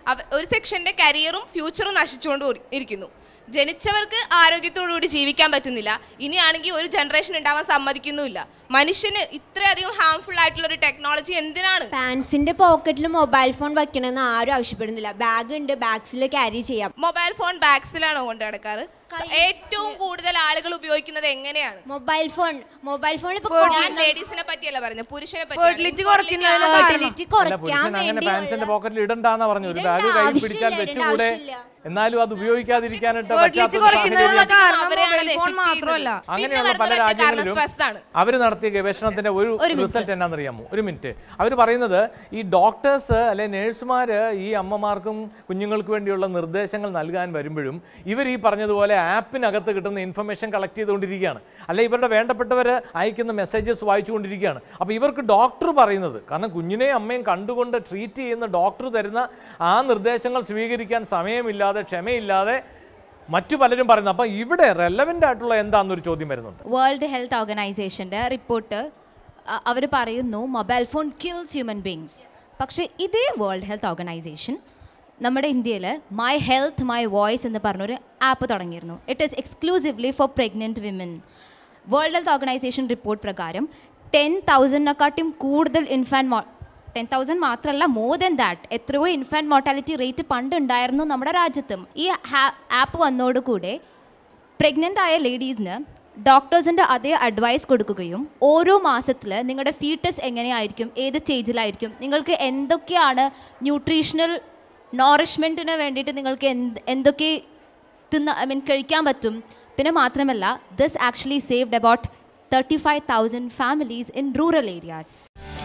അവ- ഒരു സെക്ഷന്റെ കരിയറും ഫ്യൂച്ചറും നശിച്ചുകൊണ്ട് ഇരി- ഇരിക്കുന്നു ജനിച്ചവർക്ക് ആരോഗ്യത്തോടുകൂടി ജീവിക്കാൻ പറ്റുന്നില്ല ഇനിയാണെങ്കിൽ ഒരു ജനറേഷൻ ഉണ്ടാവാൻ സമ്മതിക്കുന്നുമില്ല മനുഷ്യന് ഇത്രയധികം ഹാംഫുൾ ആയിട്ടുള്ള ഒരു ടെക്നോളജി എന്തിനാണ് പാൻസിന്റെ പോക്കറ്റിൽ മൊബൈൽ ഫോൺ വെക്കണമെന്ന് ആരും ആവശ്യപ്പെടുന്നില്ല ബാഗ് ഉണ്ട് ബാഗ്സിൽ ക്യാരി ചെയ്യാം മൊബൈൽ ഫോൺ ബാഗ്സിലാണോ കൊണ്ട് നടക്കാറ് ഏറ്റവും കൂടുതൽ ആളുകൾ ഉപയോഗിക്കുന്നത് എങ്ങനെയാണ് മൊബൈൽ ഫോൺ മൊബൈൽ ഫോൺ ഇപ്പൊ ഞാൻ ലേഡീസിനെ പറ്റിയല്ല പറഞ്ഞത് പുരുഷനെ Fertility കുറയ്ക്കുന്നതിന് Fertility അല്ല പുരുഷൻ അങ്ങനെ പാൻസിന്റെ പോക്കറ്റിൽ ഇടണ്ടാന്നാ പറഞ്ഞു ഒരു ബാഗ് കൈ പിടിച്ചാൽ വെച്ചുകൂടെ എന്നാലും അത് ഉപയോഗിക്കാതിരിക്കാനായിട്ട് പറ്റാത്ത ഒരു കുറയ്ക്കുന്നതിനുള്ള സാഹചര്യം കാരണം മൊബൈൽ ഫോൺ മാത്രമല്ല അങ്ങനെയുള്ള പല രാജ്യങ്ങളിലും അവർ നടത്തിയ ഗവേഷണത്തിന്റെ ഒരു റിസൾട്ട് എന്നാണെന്നറിയാമോ ഒരു മിനിറ്റ് അവർ പറയുന്നത് ഈ ഡോക്ടേഴ്സ് അല്ലെ നേഴ്സുമാര് ഈ അമ്മമാർക്കും കുഞ്ഞുങ്ങൾക്ക് വേണ്ടിയുള്ള നിർദ്ദേശങ്ങൾ നൽകാൻ വരുമ്പോഴും ഇവർ ഈ പറഞ്ഞതുപോലെ ആപ്പിനകത്ത് കിട്ടുന്ന ഇൻഫർമേഷൻ കളക്ട് ചെയ്തുകൊണ്ടിരിക്കുകയാണ് അല്ലെ ഇവരുടെ വേണ്ടപ്പെട്ടവർ അയക്കുന്ന മെസ്സേജസ് വായിച്ചുകൊണ്ടിരിക്കുകയാണ് അപ്പോൾ ഇവർക്ക് ഡോക്ടർ പറയുന്നത് കാരണം കുഞ്ഞിനെയും അമ്മയും കണ്ടുകൊണ്ട് ട്രീറ്റ് ചെയ്യുന്ന ഡോക്ടർ തരുന്ന ആ നിർദ്ദേശങ്ങൾ സ്വീകരിക്കാൻ സമയമില്ലാതെ ക്ഷമയില്ലാതെ മറ്റു പലരും പറയുന്നത് അപ്പം ഇവിടെ റെലവെൻ്റ് ആയിട്ടുള്ള എന്താണെന്നൊരു ചോദ്യം വരുന്നുണ്ട് വേൾഡ് ഹെൽത്ത് ഓർഗനൈസേഷൻ്റെ റിപ്പോർട്ട് അവർ പറയുന്നു mobile phone kills human beings പക്ഷേ ഇതേ വേൾഡ് ഹെൽത്ത് ഓർഗനൈസേഷൻ നമ്മുടെ ഇന്ത്യയിൽ മൈ ഹെൽത്ത് മൈ വോയിസ് എന്ന് പറഞ്ഞൊരു ആപ്പ് തുടങ്ങിയിരുന്നു it is exclusively for pregnant women world health organisation report പ്രകാരം ടെൻ തൗസൻഡിനെക്കാട്ടും കൂടുതൽ ഇൻഫാൻ മോ ടെൻ തൗസൻഡ് മാത്രമല്ല മോർ ദൻ ദാറ്റ് എത്രയോ ഇൻഫാൻറ്റ് മോർട്ടാലിറ്റി റേറ്റ് പണ്ട് ഉണ്ടായിരുന്നു നമ്മുടെ രാജ്യത്തും ഈ ആപ്പ് വന്നതോടുകൂടെ പ്രഗ്നൻ്റ് ആയ ലേഡീസിന് ഡോക്ടേഴ്സിൻ്റെ അതേ അഡ്വൈസ് കൊടുക്കുകയും ഓരോ മാസത്തിൽ നിങ്ങളുടെ ഫീറ്റസ് എങ്ങനെയായിരിക്കും ഏത് സ്റ്റേജിലായിരിക്കും നിങ്ങൾക്ക് എന്തൊക്കെയാണ് ന്യൂട്രീഷണൽ നോറിഷ്മെൻറ്റിന് വേണ്ടിയിട്ട് നിങ്ങൾക്ക് എന്ത് എന്തൊക്കെ തിന്ന ഐ മീൻ കഴിക്കാൻ പറ്റും പിന്നെ മാത്രമല്ല this actually saved about thirty five thousand families in rural areas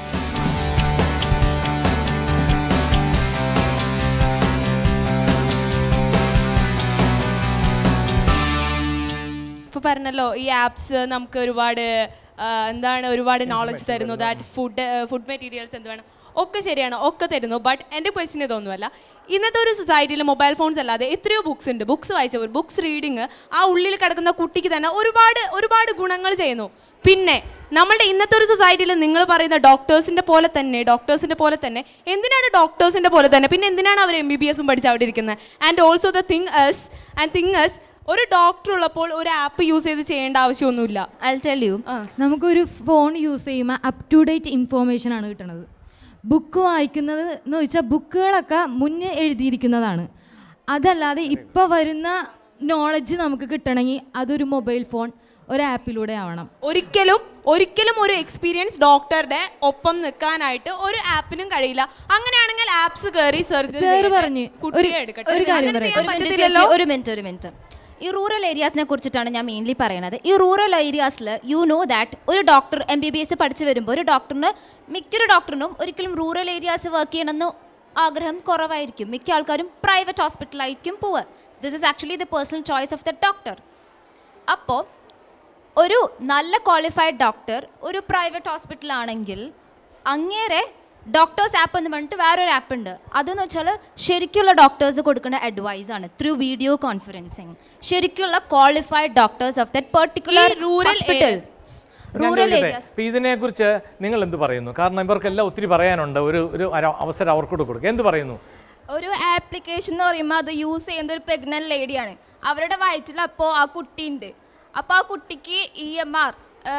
ഇപ്പോൾ പറഞ്ഞല്ലോ ഈ ആപ്സ് നമുക്ക് ഒരുപാട് ആ, എന്താണ് ഒരുപാട് നോളജ് തരുന്നു ദാറ്റ് ഫുഡ് ഫുഡ് മെറ്റീരിയൽസ് എന്ത് വേണം ഒക്കെ ശരിയാണ് ഒക്കെ തരുന്നു ബട്ട് എൻ്റെ ക്വസ്റ്റിന് ഇതൊന്നുമല്ല ഇന്നത്തെ ഒരു സൊസൈറ്റിയിൽ മൊബൈൽ ഫോൺസ് അല്ലാതെ എത്രയോ ബുക്സ് ഉണ്ട് ബുക്സ് വായിച്ചവർ ബുക്സ് റീഡിങ് ആ ഉള്ളിൽ കിടക്കുന്ന കുട്ടിക്ക് തന്നെ ഒരുപാട് ഒരുപാട് ഗുണങ്ങൾ ചെയ്യുന്നു പിന്നെ നമ്മളുടെ ഇന്നത്തെ ഒരു സൊസൈറ്റിയിൽ നിങ്ങൾ പറയുന്ന ഡോക്ടേഴ്സിന്റെ പോലെ തന്നെ ഡോക്ടേഴ്സിന്റെ പോലെ തന്നെ എന്തിനാണ് ഡോക്ടേഴ്സിന്റെ പോലെ തന്നെ പിന്നെ എന്തിനാണ് അവർ എം ബി ബി എസും പഠിച്ച് അവിടെ ഇരിക്കുന്നത് and also the things and things ഒരു ഡോക്ടർ ഉള്ളപ്പോൾ ഒരു ആപ്പ് യൂസ് ചെയ്ത് ചെയ്യേണ്ട ആവശ്യമൊന്നുമില്ല ഐ ടെൽ യു നമുക്കൊരു ഫോൺ യൂസ് ചെയ്യുമ്പോൾ അപ് ടു ഡേറ്റ് ഇൻഫോർമേഷൻ ആണ് കിട്ടുന്നത് ബുക്ക് വായിക്കുന്നത് എന്ന് വെച്ചാൽ ബുക്കുകളൊക്കെ മുന്നേ എഴുതിയിരിക്കുന്നതാണ് അതല്ലാതെ ഇപ്പോൾ വരുന്ന നോളജ് നമുക്ക് കിട്ടണമെങ്കിൽ അതൊരു മൊബൈൽ ഫോൺ ഒരു ആപ്പിലൂടെ ആവണം ഒരിക്കലും ഒരിക്കലും ഒരു എക്സ്പീരിയൻസ് ഡോക്ടറുടെ ഒപ്പം നിൽക്കാനായിട്ട് ഒരു ആപ്പിനും കഴിയില്ല അങ്ങനെയാണെങ്കിൽ ആപ്സ് കയറി സർജറി Sir പറഞ്ഞ് കുട്ടിയെ ഒരു- എടുക്കട്ടെ ഒരു കാര്യം അങ്ങനെ പറയാം. ചെയ്യാൻ ഒരു മിനിറ്റ് പറ്റത്തില്ലല്ലോ. ചേച്ചി, ഒരു മിനിറ്റ് ഒരു മിനിറ്റ് ഈ റൂറൽ ഏരിയാസിനെ കുറിച്ചിട്ടാണ് ഞാൻ മെയിൻലി പറയുന്നത് ഈ റൂറൽ ഏരിയാസിൽ യു നോ ദാറ്റ് ഒരു doctor M B B S പഠിച്ചു വരുമ്പോൾ ഒരു ഡോക്ടറിന് മിക്കൊരു ഡോക്ടറിനും ഒരിക്കലും റൂറൽ ഏരിയാസ് വർക്ക് ചെയ്യണമെന്ന് ആഗ്രഹം കുറവായിരിക്കും മിക്ക ആൾക്കാരും പ്രൈവറ്റ് ഹോസ്പിറ്റലായിരിക്കും പോവുക this is actually the personal choice of the doctor അപ്പോൾ ഒരു നല്ല ക്വാളിഫൈഡ് ഡോക്ടർ ഒരു പ്രൈവറ്റ് ഹോസ്പിറ്റലാണെങ്കിൽ അങ്ങേരെ ഡോക്ടേഴ്സ് ആപ്പ് എന്ന് പറഞ്ഞിട്ട് വേറൊരു ആപ്പ് ഉണ്ട് അതെന്ന് വെച്ചാൽ ശരിക്കുള്ള ഡോക്ടേഴ്സ് കൊടുക്കുന്ന അഡ്വൈസ് ആണ് ത്രൂ വീഡിയോ കോൺഫറൻസിങ് ശരിക്കുള്ള qualified doctors of that particular rural hospital ഞാൻ റൂറൽ ചോദിക്കട്ടെ ഏരിയാസ് ഇപ്പൊ ഇതിനെക്കുറിച്ച് നിങ്ങൾ എന്ത് പറയുന്നു കാരണം ഇവർക്കെല്ലാം ഒത്തിരി പറയാനുണ്ട് ഒരു ഒരു അര- അവസരം അവർക്കൂടെ കൊടുക്കുക എന്ത് പറയുന്നു ഒരു ആപ്ലിക്കേഷൻ എന്ന് പറയുമ്പോൾ അത് യൂസ് ചെയ്യുന്ന ഒരു പ്രഗ്നന്റ് ലേഡിയാണ് അവരുടെ വയറ്റിൽ അപ്പോൾ ആ കുട്ടിയുണ്ട് അപ്പോൾ ആ കുട്ടിക്ക് ഇ എം ആർ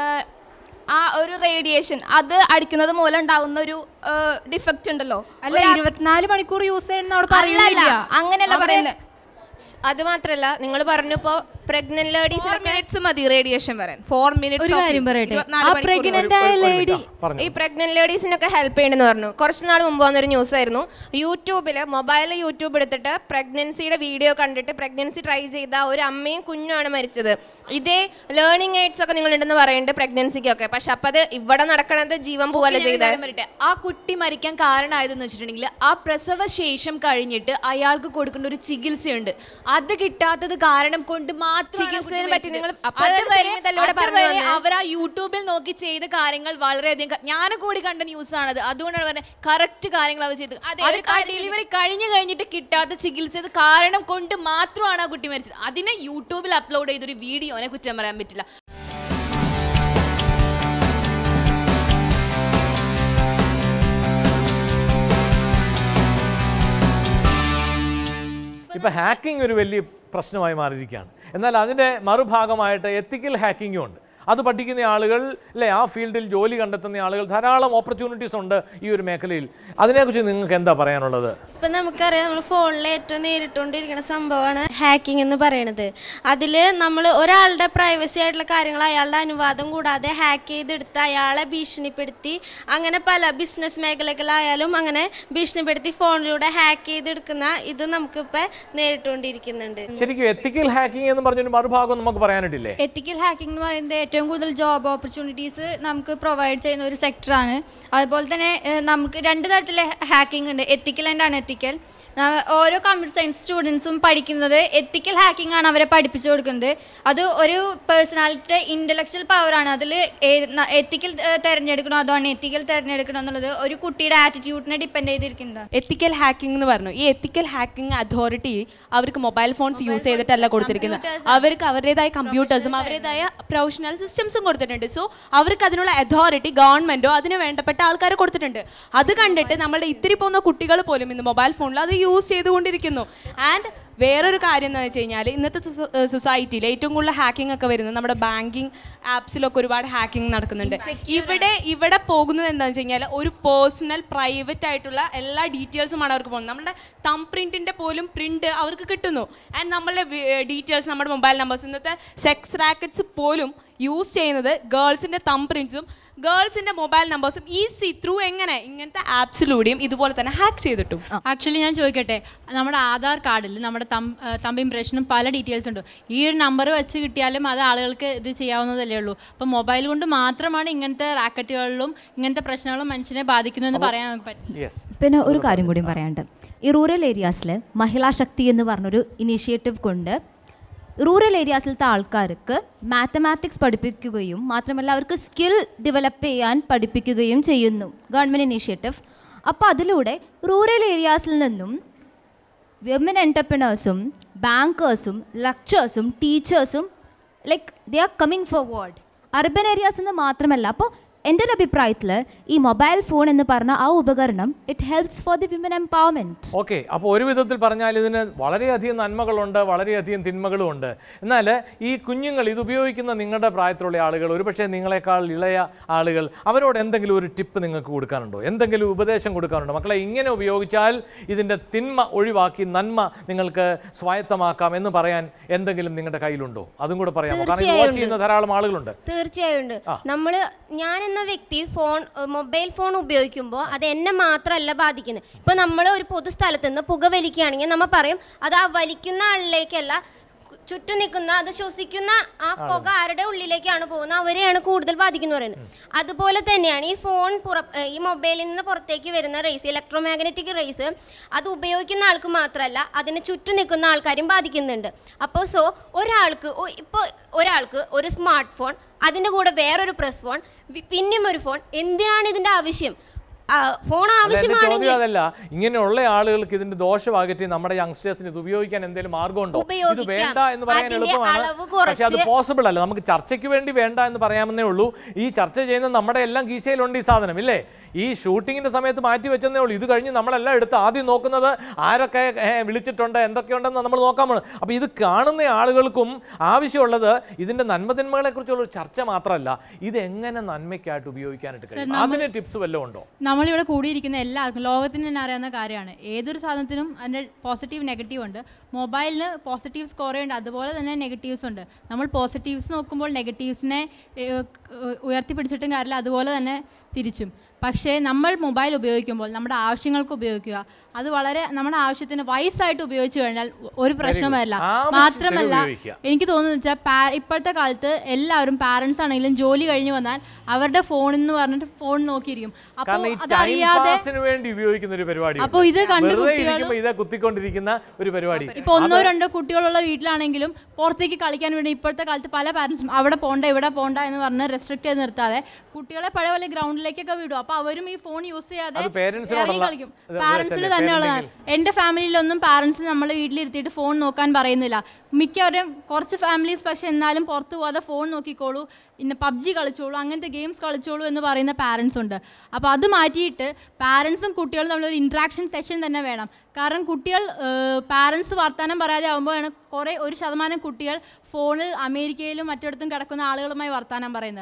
ആ ഒരു റേഡിയേഷൻ അത് അടിക്കുന്നത് മൂലം ഉണ്ടാകുന്ന ഒരു ഡിഫക്റ്റ് ഉണ്ടല്ലോ അല്ല ഒരു app- ഇരുപത്തിനാല് മണിക്കൂർ യൂസ് ചെയ്യണമെന്ന് അവിടെ അല്ലല്ല, പറയുന്നില്ല അങ്ങനെയല്ല അവിടെ- പറയുന്നത് അത് മാത്രല്ല നിങ്ങൾ പറഞ്ഞു ഇപ്പോ പ്രഗ്നന്റ് ലേഡീസ് മിനിറ്റ്സ് മതി റേഡിയേഷൻ വരാൻ ഫോർ മിനിറ്റ്സ് ഒരു കാര്യം പറയട്ടെ ആ പ്രഗ്നന്റ് ആയ ലേഡി ഈ പ്രഗ്നന്റ് ലേഡീസിനൊക്കെ ഹെൽപ്പ് ചെയ്യണമെന്ന് പറഞ്ഞു കുറച്ച് നാൾ മുമ്പ് വന്നൊരു ന്യൂസ് ആയിരുന്നു യൂട്യൂബിൽ മൊബൈലിൽ യൂട്യൂബ് എടുത്തിട്ട് പ്രഗ്നൻസിയുടെ വീഡിയോ കണ്ടിട്ട് പ്രഗ്നൻസി ട്രൈ ചെയ്ത ഒരു അമ്മയും കുഞ്ഞുമാണ് മരിച്ചത് ഇതേ ലേണിംഗ് എയ്ഡ്സ് ഒക്കെ നിങ്ങൾ ഉണ്ടെന്ന് പറയുന്നുണ്ട് പ്രഗ്നൻസിക്കൊക്കെ പക്ഷെ അപ്പൊ അത് ഇവിടെ നടക്കണത് ജീവൻ പോവല്ല ഞാൻ ഒരു ചെയ്തത് കാര്യം പറയട്ടെ ആ കുട്ടി മരിക്കാൻ കാരണമായതെന്ന് വെച്ചിട്ടുണ്ടെങ്കിൽ ആ പ്രസവ ശേഷം കഴിഞ്ഞിട്ട് അയാൾക്ക് കൊടുക്കേണ്ട ഒരു ചികിത്സയുണ്ട് അത് കിട്ടാത്തത് കാരണം കൊണ്ട് മാത്രം ചികിത്സയെ പറ്റി നിങ്ങൾ അപ്പോൾ അതൊരു സിനിമ തല്ലോടെ പറഞ്ഞു വന്നേ. അവർ ആ യൂട്യൂബിൽ നോക്കി ചെയ്ത കാര്യങ്ങൾ വളരെയധികം ക- ഞാൻ കൂടി കണ്ട ന്യൂസ് ആണത് അതുകൊണ്ടാണ് പറഞ്ഞത് കറക്റ്റ് കാര്യങ്ങൾ അവർ ചെയ്തത് അതെ, അവർ ഒരു ആ കാര്യം ഡെലിവറി കഴിഞ്ഞു കഴിഞ്ഞിട്ട് കിട്ടാത്ത ചികിത്സ കാരണം കൊണ്ട് മാത്രമാണ് ആ കുട്ടി മരിച്ചത് അതിനെ യൂട്യൂബിൽ അപ്ലോഡ് ചെയ്തൊരു വീഡിയോനെ കുറ്റം പറയാൻ പറ്റില്ല ഇപ്പോൾ ഹാക്കിംഗ് ഒരു വലിയ പ്രശ്നമായി മാറിയിരിക്കുകയാണ് എന്നാൽ അതിൻ്റെ മറുഭാഗമായിട്ട് എത്തിക്കൽ ഹാക്കിങ്ങും ഉണ്ട് അത് പഠിക്കുന്ന ആളുകൾ അല്ലേ ആ ഫീൽഡിൽ ജോലി കണ്ടെത്തുന്ന ആളുകൾ ധാരാളം ഓപ്പർച്യൂണിറ്റീസ് ഉണ്ട് ഈ ഒരു മേഖലയിൽ അതിനെക്കുറിച്ച് നിങ്ങൾക്ക് എന്താ പറയാനുള്ളത് ഇപ്പം നമുക്കറിയാം നമ്മൾ ഫോണിൽ ഏറ്റവും നേരിട്ടുകൊണ്ടിരിക്കുന്ന സംഭവമാണ് ഹാക്കിംഗ് എന്ന് പറയുന്നത് അതിൽ നമ്മൾ ഒരാളുടെ പ്രൈവസി ആയിട്ടുള്ള കാര്യങ്ങൾ അയാളുടെ അനുവാദം കൂടാതെ ഹാക്ക് ചെയ്തെടുത്ത് അയാളെ ഭീഷണിപ്പെടുത്തി അങ്ങനെ പല ബിസിനസ് മേഖലകളായാലും അങ്ങനെ ഭീഷണിപ്പെടുത്തി ഫോണിലൂടെ ഹാക്ക് ചെയ്തെടുക്കുന്ന ഇത് നമുക്കിപ്പോൾ നേരിട്ടുകൊണ്ടിരിക്കുന്നുണ്ട് ശരിക്കും എത്തിക്കൽ ഹാക്കിംഗ് എന്ന് പറഞ്ഞൊരു മറുഭാഗം നമുക്ക് പറയാനായിട്ടില്ലേ എത്തിക്കൽ ഹാക്കിംഗ് എന്ന് പറയുന്നത് ഏറ്റവും കൂടുതൽ ജോബ് ഓപ്പർച്യൂണിറ്റീസ് നമുക്ക് പ്രൊവൈഡ് ചെയ്യുന്ന ഒരു സെക്ടറാണ് അതുപോലെ തന്നെ ഏഹ്, നമുക്ക് രണ്ട് തരത്തിലെ ഹാക്കിംഗ് ഉണ്ട് എത്തിക്കൽ ആൻഡ് അൺഎത്തിക്കൽ ഓരോ കമ്പ്യൂട്ടർ സയൻസ് സ്റ്റുഡൻസും പഠിക്കുന്നത് എത്തിക്കൽ ഹാക്കിംഗ് ആണ് അവരെ പഠിപ്പിച്ചു കൊടുക്കുന്നത് അത് ഒരു പേഴ്സണാലിറ്റിയുടെ ഇൻ്റലക്ച്വൽ പവറാണ് അതിൽ എത്തിക്കൽ തിരഞ്ഞെടുക്കണോ അതോ അൺഎത്തിക്കൽ തിരഞ്ഞെടുക്കണോ എന്നുള്ളത് ഒരു കുട്ടിയുടെ ആറ്റിറ്റ്യൂഡിനെ ഡിപ്പെൻഡ് ചെയ്തിരിക്കുന്നതാണ് എത്തിക്കൽ ഹാക്കിംഗ് എന്ന് പറഞ്ഞു ഈ എത്തിക്കൽ ഹാക്കിംഗ് അതോറിറ്റി അവർക്ക് മൊബൈൽ ഫോൺസ് യൂസ് ചെയ്തിട്ടല്ല കൊടുത്തിരിക്കുന്നത് അവർക്ക് അവരുടേതായ കമ്പ്യൂട്ടേഴ്സും അവരുടേതായ പ്രൊഫഷണൽ സിസ്റ്റംസും കൊടുത്തിട്ടുണ്ട് സോ അവർക്ക് അതിനുള്ള അതോറിറ്റി ഗവൺമെന്റോ അതിന് വേണ്ടപ്പെട്ട ആൾക്കാർ കൊടുത്തിട്ടുണ്ട് അത് കണ്ടിട്ട് നമ്മളുടെ ഇത്തിരി പോകുന്ന കുട്ടികൾ പോലും ഇന്ന് മൊബൈൽ ഫോണിൽ അത് യൂസ് ചെയ്തുകൊണ്ടിരിക്കുന്നു ആൻഡ് വേറൊരു കാര്യം എന്ന് വെച്ച് കഴിഞ്ഞാൽ ഇന്നത്തെ സൊസൈറ്റിയിൽ ഏറ്റവും കൂടുതൽ ഹാക്കിംഗ് ഒക്കെ വരുന്നത് നമ്മുടെ ബാങ്കിങ് ആപ്സിലൊക്കെ ഒരുപാട് ഹാക്കിംഗ് നടക്കുന്നുണ്ട് ഇവിടെ ഇവിടെ പോകുന്നത് എന്താണെന്ന് വെച്ച് കഴിഞ്ഞാൽ ഒരു പേഴ്സണൽ പ്രൈവറ്റ് ആയിട്ടുള്ള എല്ലാ ഡീറ്റെയിൽസുമാണ് അവർക്ക് പോകുന്നത് നമ്മുടെ തം പ്രിന്റിന്റെ പോലും പ്രിന്റ് അവർക്ക് കിട്ടുന്നു ആൻഡ് നമ്മളുടെ ഡീറ്റെയിൽസ് നമ്മുടെ മൊബൈൽ നമ്പേഴ്സ് ഇന്നത്തെ സെക്സ് റാക്കറ്റ്സ് പോലും യൂസ് ചെയ്യുന്നത് ഗേൾസിന്റെ തം പ്രിന്റ്സും ഗേൾസിന്റെ മൊബൈൽ നമ്പേഴ്സും ഈസി ത്രൂ എങ്ങനെ ഇങ്ങനത്തെ ആപ്സിലൂടെയും ഇതുപോലെ തന്നെ ഹാക്ക് ചെയ്തിട്ടും ആക്ച്വലി ഞാൻ ചോദിക്കട്ടെ നമ്മുടെ ആധാർ കാർഡിൽ നമ്മുടെ തമ്പ് ഇംപ്രഷനും പല ഡീറ്റെയിൽസ് ഉണ്ട് ഈ ഒരു നമ്പർ വെച്ച് കിട്ടിയാലും അത് ആളുകൾക്ക് ഇത് ചെയ്യാവുന്നതല്ലേ ഉള്ളൂ അപ്പം മൊബൈൽ കൊണ്ട് മാത്രമാണ് ഇങ്ങനത്തെ റാക്കറ്റുകളിലും ഇങ്ങനത്തെ പ്രശ്നങ്ങളും മനുഷ്യനെ ബാധിക്കുന്നതെന്ന് പറയാൻ നമുക്ക് പറ്റില്ല പിന്നെ ഒരു കാര്യം കൂടി പറയാനുണ്ട് ഈ റൂറൽ ഏരിയാസിൽ മഹിളാ ശക്തി എന്ന് പറഞ്ഞൊരു ഇനീഷ്യേറ്റീവ് കൊണ്ട് റൂറൽ ഏരിയാസിലത്തെ ആൾക്കാർക്ക് മാത്തമാറ്റിക്സ് പഠിപ്പിക്കുകയും മാത്രമല്ല അവർക്ക് സ്കിൽ ഡെവലപ്പ് ചെയ്യാൻ പഠിപ്പിക്കുകയും ചെയ്യുന്നു ഗവൺമെൻറ് ഇനീഷ്യേറ്റീവ് അപ്പോൾ അതിലൂടെ റൂറൽ ഏരിയാസിൽ നിന്നും വിമൻ എൻ്റർപ്രണേഴ്സും ബാങ്കേഴ്സും ലെക്ചേഴ്സും ടീച്ചേഴ്സും like they are coming forward urban ഏരിയാസിൽ നിന്ന് മാത്രമല്ല അപ്പോൾ എൻ്റെ ഒരു അഭിപ്രായത്തിൽ ഈ മൊബൈൽ ഫോൺ എന്ന് പറഞ്ഞ ആ ഉപകരണം it helps for the women empowerment okay അപ്പോൾ ഒരു വിധത്തിൽ പറഞ്ഞാൽ ഇതിന് വളരെയധികം നന്മകളുണ്ട് വളരെയധികം തിന്മകളും ഉണ്ട് എന്നാൽ ഈ കുഞ്ഞുങ്ങൾ ഇത് ഉപയോഗിക്കുന്ന നിങ്ങളുടെ പ്രായത്തിലുള്ള ആളുകൾ ഒരുപക്ഷെ നിങ്ങളെക്കാൾ ഇളയ ആളുകൾ അവരോട് എന്തെങ്കിലും ഒരു ടിപ്പ് നിങ്ങൾക്ക് കൊടുക്കാനുണ്ടോ എന്തെങ്കിലും ഉപദേശം കൊടുക്കാനുണ്ടോ മക്കളെ ഇങ്ങനെ ഉപയോഗിച്ചാൽ ഇതിൻ്റെ തിന്മ ഒഴിവാക്കി നന്മ നിങ്ങൾക്ക് സ്വായത്തമാക്കാം എന്ന് പറയാൻ എന്തെങ്കിലും നിങ്ങളുടെ കയ്യിലുണ്ടോ അതും കൂടെ പറയാമോ കാരണം ഇത് തീർച്ചയായും വാച്ച് ചെയ്യുന്ന ധാരാളം ആളുകളുണ്ട് തീർച്ചയായും ഉണ്ട് ആ. നമ്മൾ ഞാൻ എന്ന വ്യക്തി ഫോൺ മൊബൈൽ ഫോൺ ഉപയോഗിക്കുമ്പോൾ അത് എന്നെ മാത്രമല്ല ബാധിക്കുന്നത് ഇപ്പൊ നമ്മൾ ഒരു പൊതു സ്ഥലത്ത് നിന്ന് പുക വലിക്കുകയാണെങ്കിൽ നമ്മൾ പറയും അത് ആ വലിക്കുന്ന ആളിലേക്കല്ല ചുറ്റും നിൽക്കുന്ന അത് ശ്വസിക്കുന്ന ആ പുക ആരുടെ ഉള്ളിലേക്കാണ് പോകുന്നത് അവരെയാണ് കൂടുതൽ ബാധിക്കുന്നത് പറയുന്നത് അതുപോലെ തന്നെയാണ് ഈ ഫോൺ പുറ ഏഹ് ഈ മൊബൈലിൽ നിന്ന് പുറത്തേക്ക് വരുന്ന റേസ് ഇലക്ട്രോ മാഗ്നറ്റിക് റേസ് അത് ഉപയോഗിക്കുന്ന ആൾക്ക് മാത്രമല്ല അതിന് ചുറ്റും നിൽക്കുന്ന ആൾക്കാരും ബാധിക്കുന്നുണ്ട് അപ്പോൾ സോ ഒരാൾക്ക് ഒ- ഇപ്പോൾ ഒരാൾക്ക് ഒരു സ്മാർട്ട് ഫോൺ അതിൻ്റെ കൂടെ വേറൊരു പ്രസ് ഫോൺ വി- പിന്നെയും ഒരു ഫോൺ എന്തിനാണ് ഇതിൻ്റെ ആവശ്യം ആ, ഫോൺ അല്ല, എന്റെ ചോദ്യം ആവശ്യമാണെങ്കിൽ അതല്ല ഇങ്ങനെയുള്ള ആളുകൾക്ക് ഇതിന്റെ ദോഷം അകറ്റി നമ്മുടെ യങ്സ്റ്റേഴ്സിന് ഇത് ഉപയോഗിക്കാൻ എന്തെങ്കിലും മാർഗമുണ്ടോ ഇത് ഉപയോഗിക്കാം. വേണ്ട എന്ന് പറയാൻ അതിന്റെ എളുപ്പമാണ് അളവ് പക്ഷെ അത് കുറച്ച് പോസിബിൾ അല്ല നമുക്ക് ചർച്ചയ്ക്ക് വേണ്ടി വേണ്ട എന്ന് പറയാമെന്നേ ഉള്ളൂ ഈ ചർച്ച ചെയ്യുന്ന നമ്മുടെ എല്ലാം കീശയിലുണ്ട് ഈ സാധനം ഇല്ലേ ഈ ഷൂട്ടിങ്ങിന്റെ സമയത്ത് മാറ്റി വെച്ചെന്നേ ഉള്ളൂ ഇത് കഴിഞ്ഞ് നമ്മളെല്ലാം എടുത്ത് ആദ്യം നോക്കുന്നത് ആരൊക്കെ ഏ, വിളിച്ചിട്ടുണ്ട് എന്തൊക്കെയുണ്ടെന്ന് നമ്മൾ നോക്കാൻ പോകണം അപ്പോൾ ഇത് കാണുന്ന ആളുകൾക്കും ആവശ്യമുള്ളത് ഇതിന്റെ നന്മതിന്മകളെ കുറിച്ചുള്ള ഒരു ചർച്ച മാത്രമല്ല ഇത് എങ്ങനെ നന്മയ്ക്കായിട്ട് ഉപയോഗിക്കാനായിട്ട് കഴിയും നമ്മൾ- അതിന് ടിപ്സ് വല്ലതും ഉണ്ടോ നമ്മളിവിടെ കൂടിയിരിക്കുന്ന എല്ലാവർക്കും ലോകത്തിന് തന്നെ അറിയാവുന്ന കാര്യമാണ് ഏതൊരു സാധനത്തിനും അതിൻ്റെ പോസിറ്റീവ് നെഗറ്റീവ് ഉണ്ട് മൊബൈലിന് പോസിറ്റീവ്സ് കുറേ ഉണ്ട് അതുപോലെ തന്നെ നെഗറ്റീവ്സ് ഉണ്ട് നമ്മൾ പോസിറ്റീവ്സ് നോക്കുമ്പോൾ നെഗറ്റീവ്സിനെ ഏഹ്, ഏഹ്, ഉയർത്തിപ്പിടിച്ചിട്ടും കാര്യമില്ല അതുപോലെ തന്നെ തിരിച്ചും പക്ഷേ നമ്മൾ മൊബൈൽ ഉപയോഗിക്കുമ്പോൾ നമ്മുടെ ആവശ്യങ്ങൾക്ക് ഉപയോഗിക്കുക അത് വളരെ നമ്മുടെ ആവശ്യത്തിന് വയസ്സായിട്ട് ഉപയോഗിച്ചു കഴിഞ്ഞാൽ ഒരു പ്രശ്നം വരില്ല ആവശ്യത്തിന് മാത്രമല്ല ഉപയോഗിക്കുക. എനിക്ക് തോന്നുന്നു വെച്ചാൽ പാ ഇപ്പോഴത്തെ കാലത്ത് എല്ലാവരും പാരൻസ് ആണെങ്കിലും ജോലി കഴിഞ്ഞ് വന്നാൽ അവരുടെ ഫോണിൽ നിന്ന് പറഞ്ഞിട്ട് ഫോൺ നോക്കിയിരിക്കും അപ്പോൾ കാരണം ഈ ടൈം അതറിയാതെ പാസിന് വേണ്ടി ഉപയോഗിക്കുന്ന ഒരു പരിപാടി അപ്പൊ ഇത് കണ്ട് വെറുതെ കുട്ടികള് ഇരിക്കുമ്പോൾ ഇതേ കുത്തിക്കൊണ്ടിരിക്കുന്ന ഒരു പരിപാടി ഇപ്പൊ ഒന്നോ അത് രണ്ടോ കുട്ടികളുള്ള വീട്ടിലാണെങ്കിലും പുറത്തേക്ക് കളിക്കാൻ വേണ്ടി ഇപ്പോഴത്തെ കാലത്ത് പല പാരന്റ്സും അവിടെ പോണ്ട ഇവിടെ പോണ്ട എന്ന് പറഞ്ഞ് റെസ്ട്രിക്ട് ചെയ്ത് നിർത്താതെ കുട്ടികളെ പഴയ പോലെ ഗ്രൗണ്ടിൽ ഗ്രൗണ്ടിലേക്കൊക്കെ വിടും അപ്പൊ അവരും ഈ ഫോൺ യൂസ് ചെയ്യാതെ അത് parents-നോടുള്ള ഇറങ്ങി കളിക്കും ഇത് പാരന്റ്സിന് വെച്ചല്ലേ, തന്നെയുള്ളതാണ് parenting-ൽ. എൻ്റെ ഫാമിലിയിലൊന്നും പാരന്റ്സ് നമ്മളെ വീട്ടിലിരുത്തിയിട്ട് ഫോൺ നോക്കാൻ പറയുന്നില്ല മിക്കവരും കുറച്ച് ഫാമിലീസ് പക്ഷെ എന്നാലും പുറത്ത് പോകാതെ ഫോൺ നോക്കിക്കോളൂ ഇന്ന് പബ്ജി കളിച്ചോളൂ അങ്ങനത്തെ ഗെയിംസ് കളിച്ചോളൂ എന്ന് പറയുന്ന പാരൻസ് ഉണ്ട് അപ്പോൾ അത് മാറ്റിയിട്ട് പാരൻസും കുട്ടികളും തമ്മിൽ ഒരു ഇൻട്രാക്ഷൻ സെഷൻ തന്നെ വേണം കാരണം കുട്ടികൾ പാരൻസ് വർത്തമാനം പറയാതെ ആകുമ്പോഴാണ് കുറേ ഒരു ശതമാനം കുട്ടികൾ ഫോണിൽ അമേരിക്കയിലും മറ്റിടത്തും കിടക്കുന്ന ആളുകളുമായി വർത്തമാനം പറയുന്നത്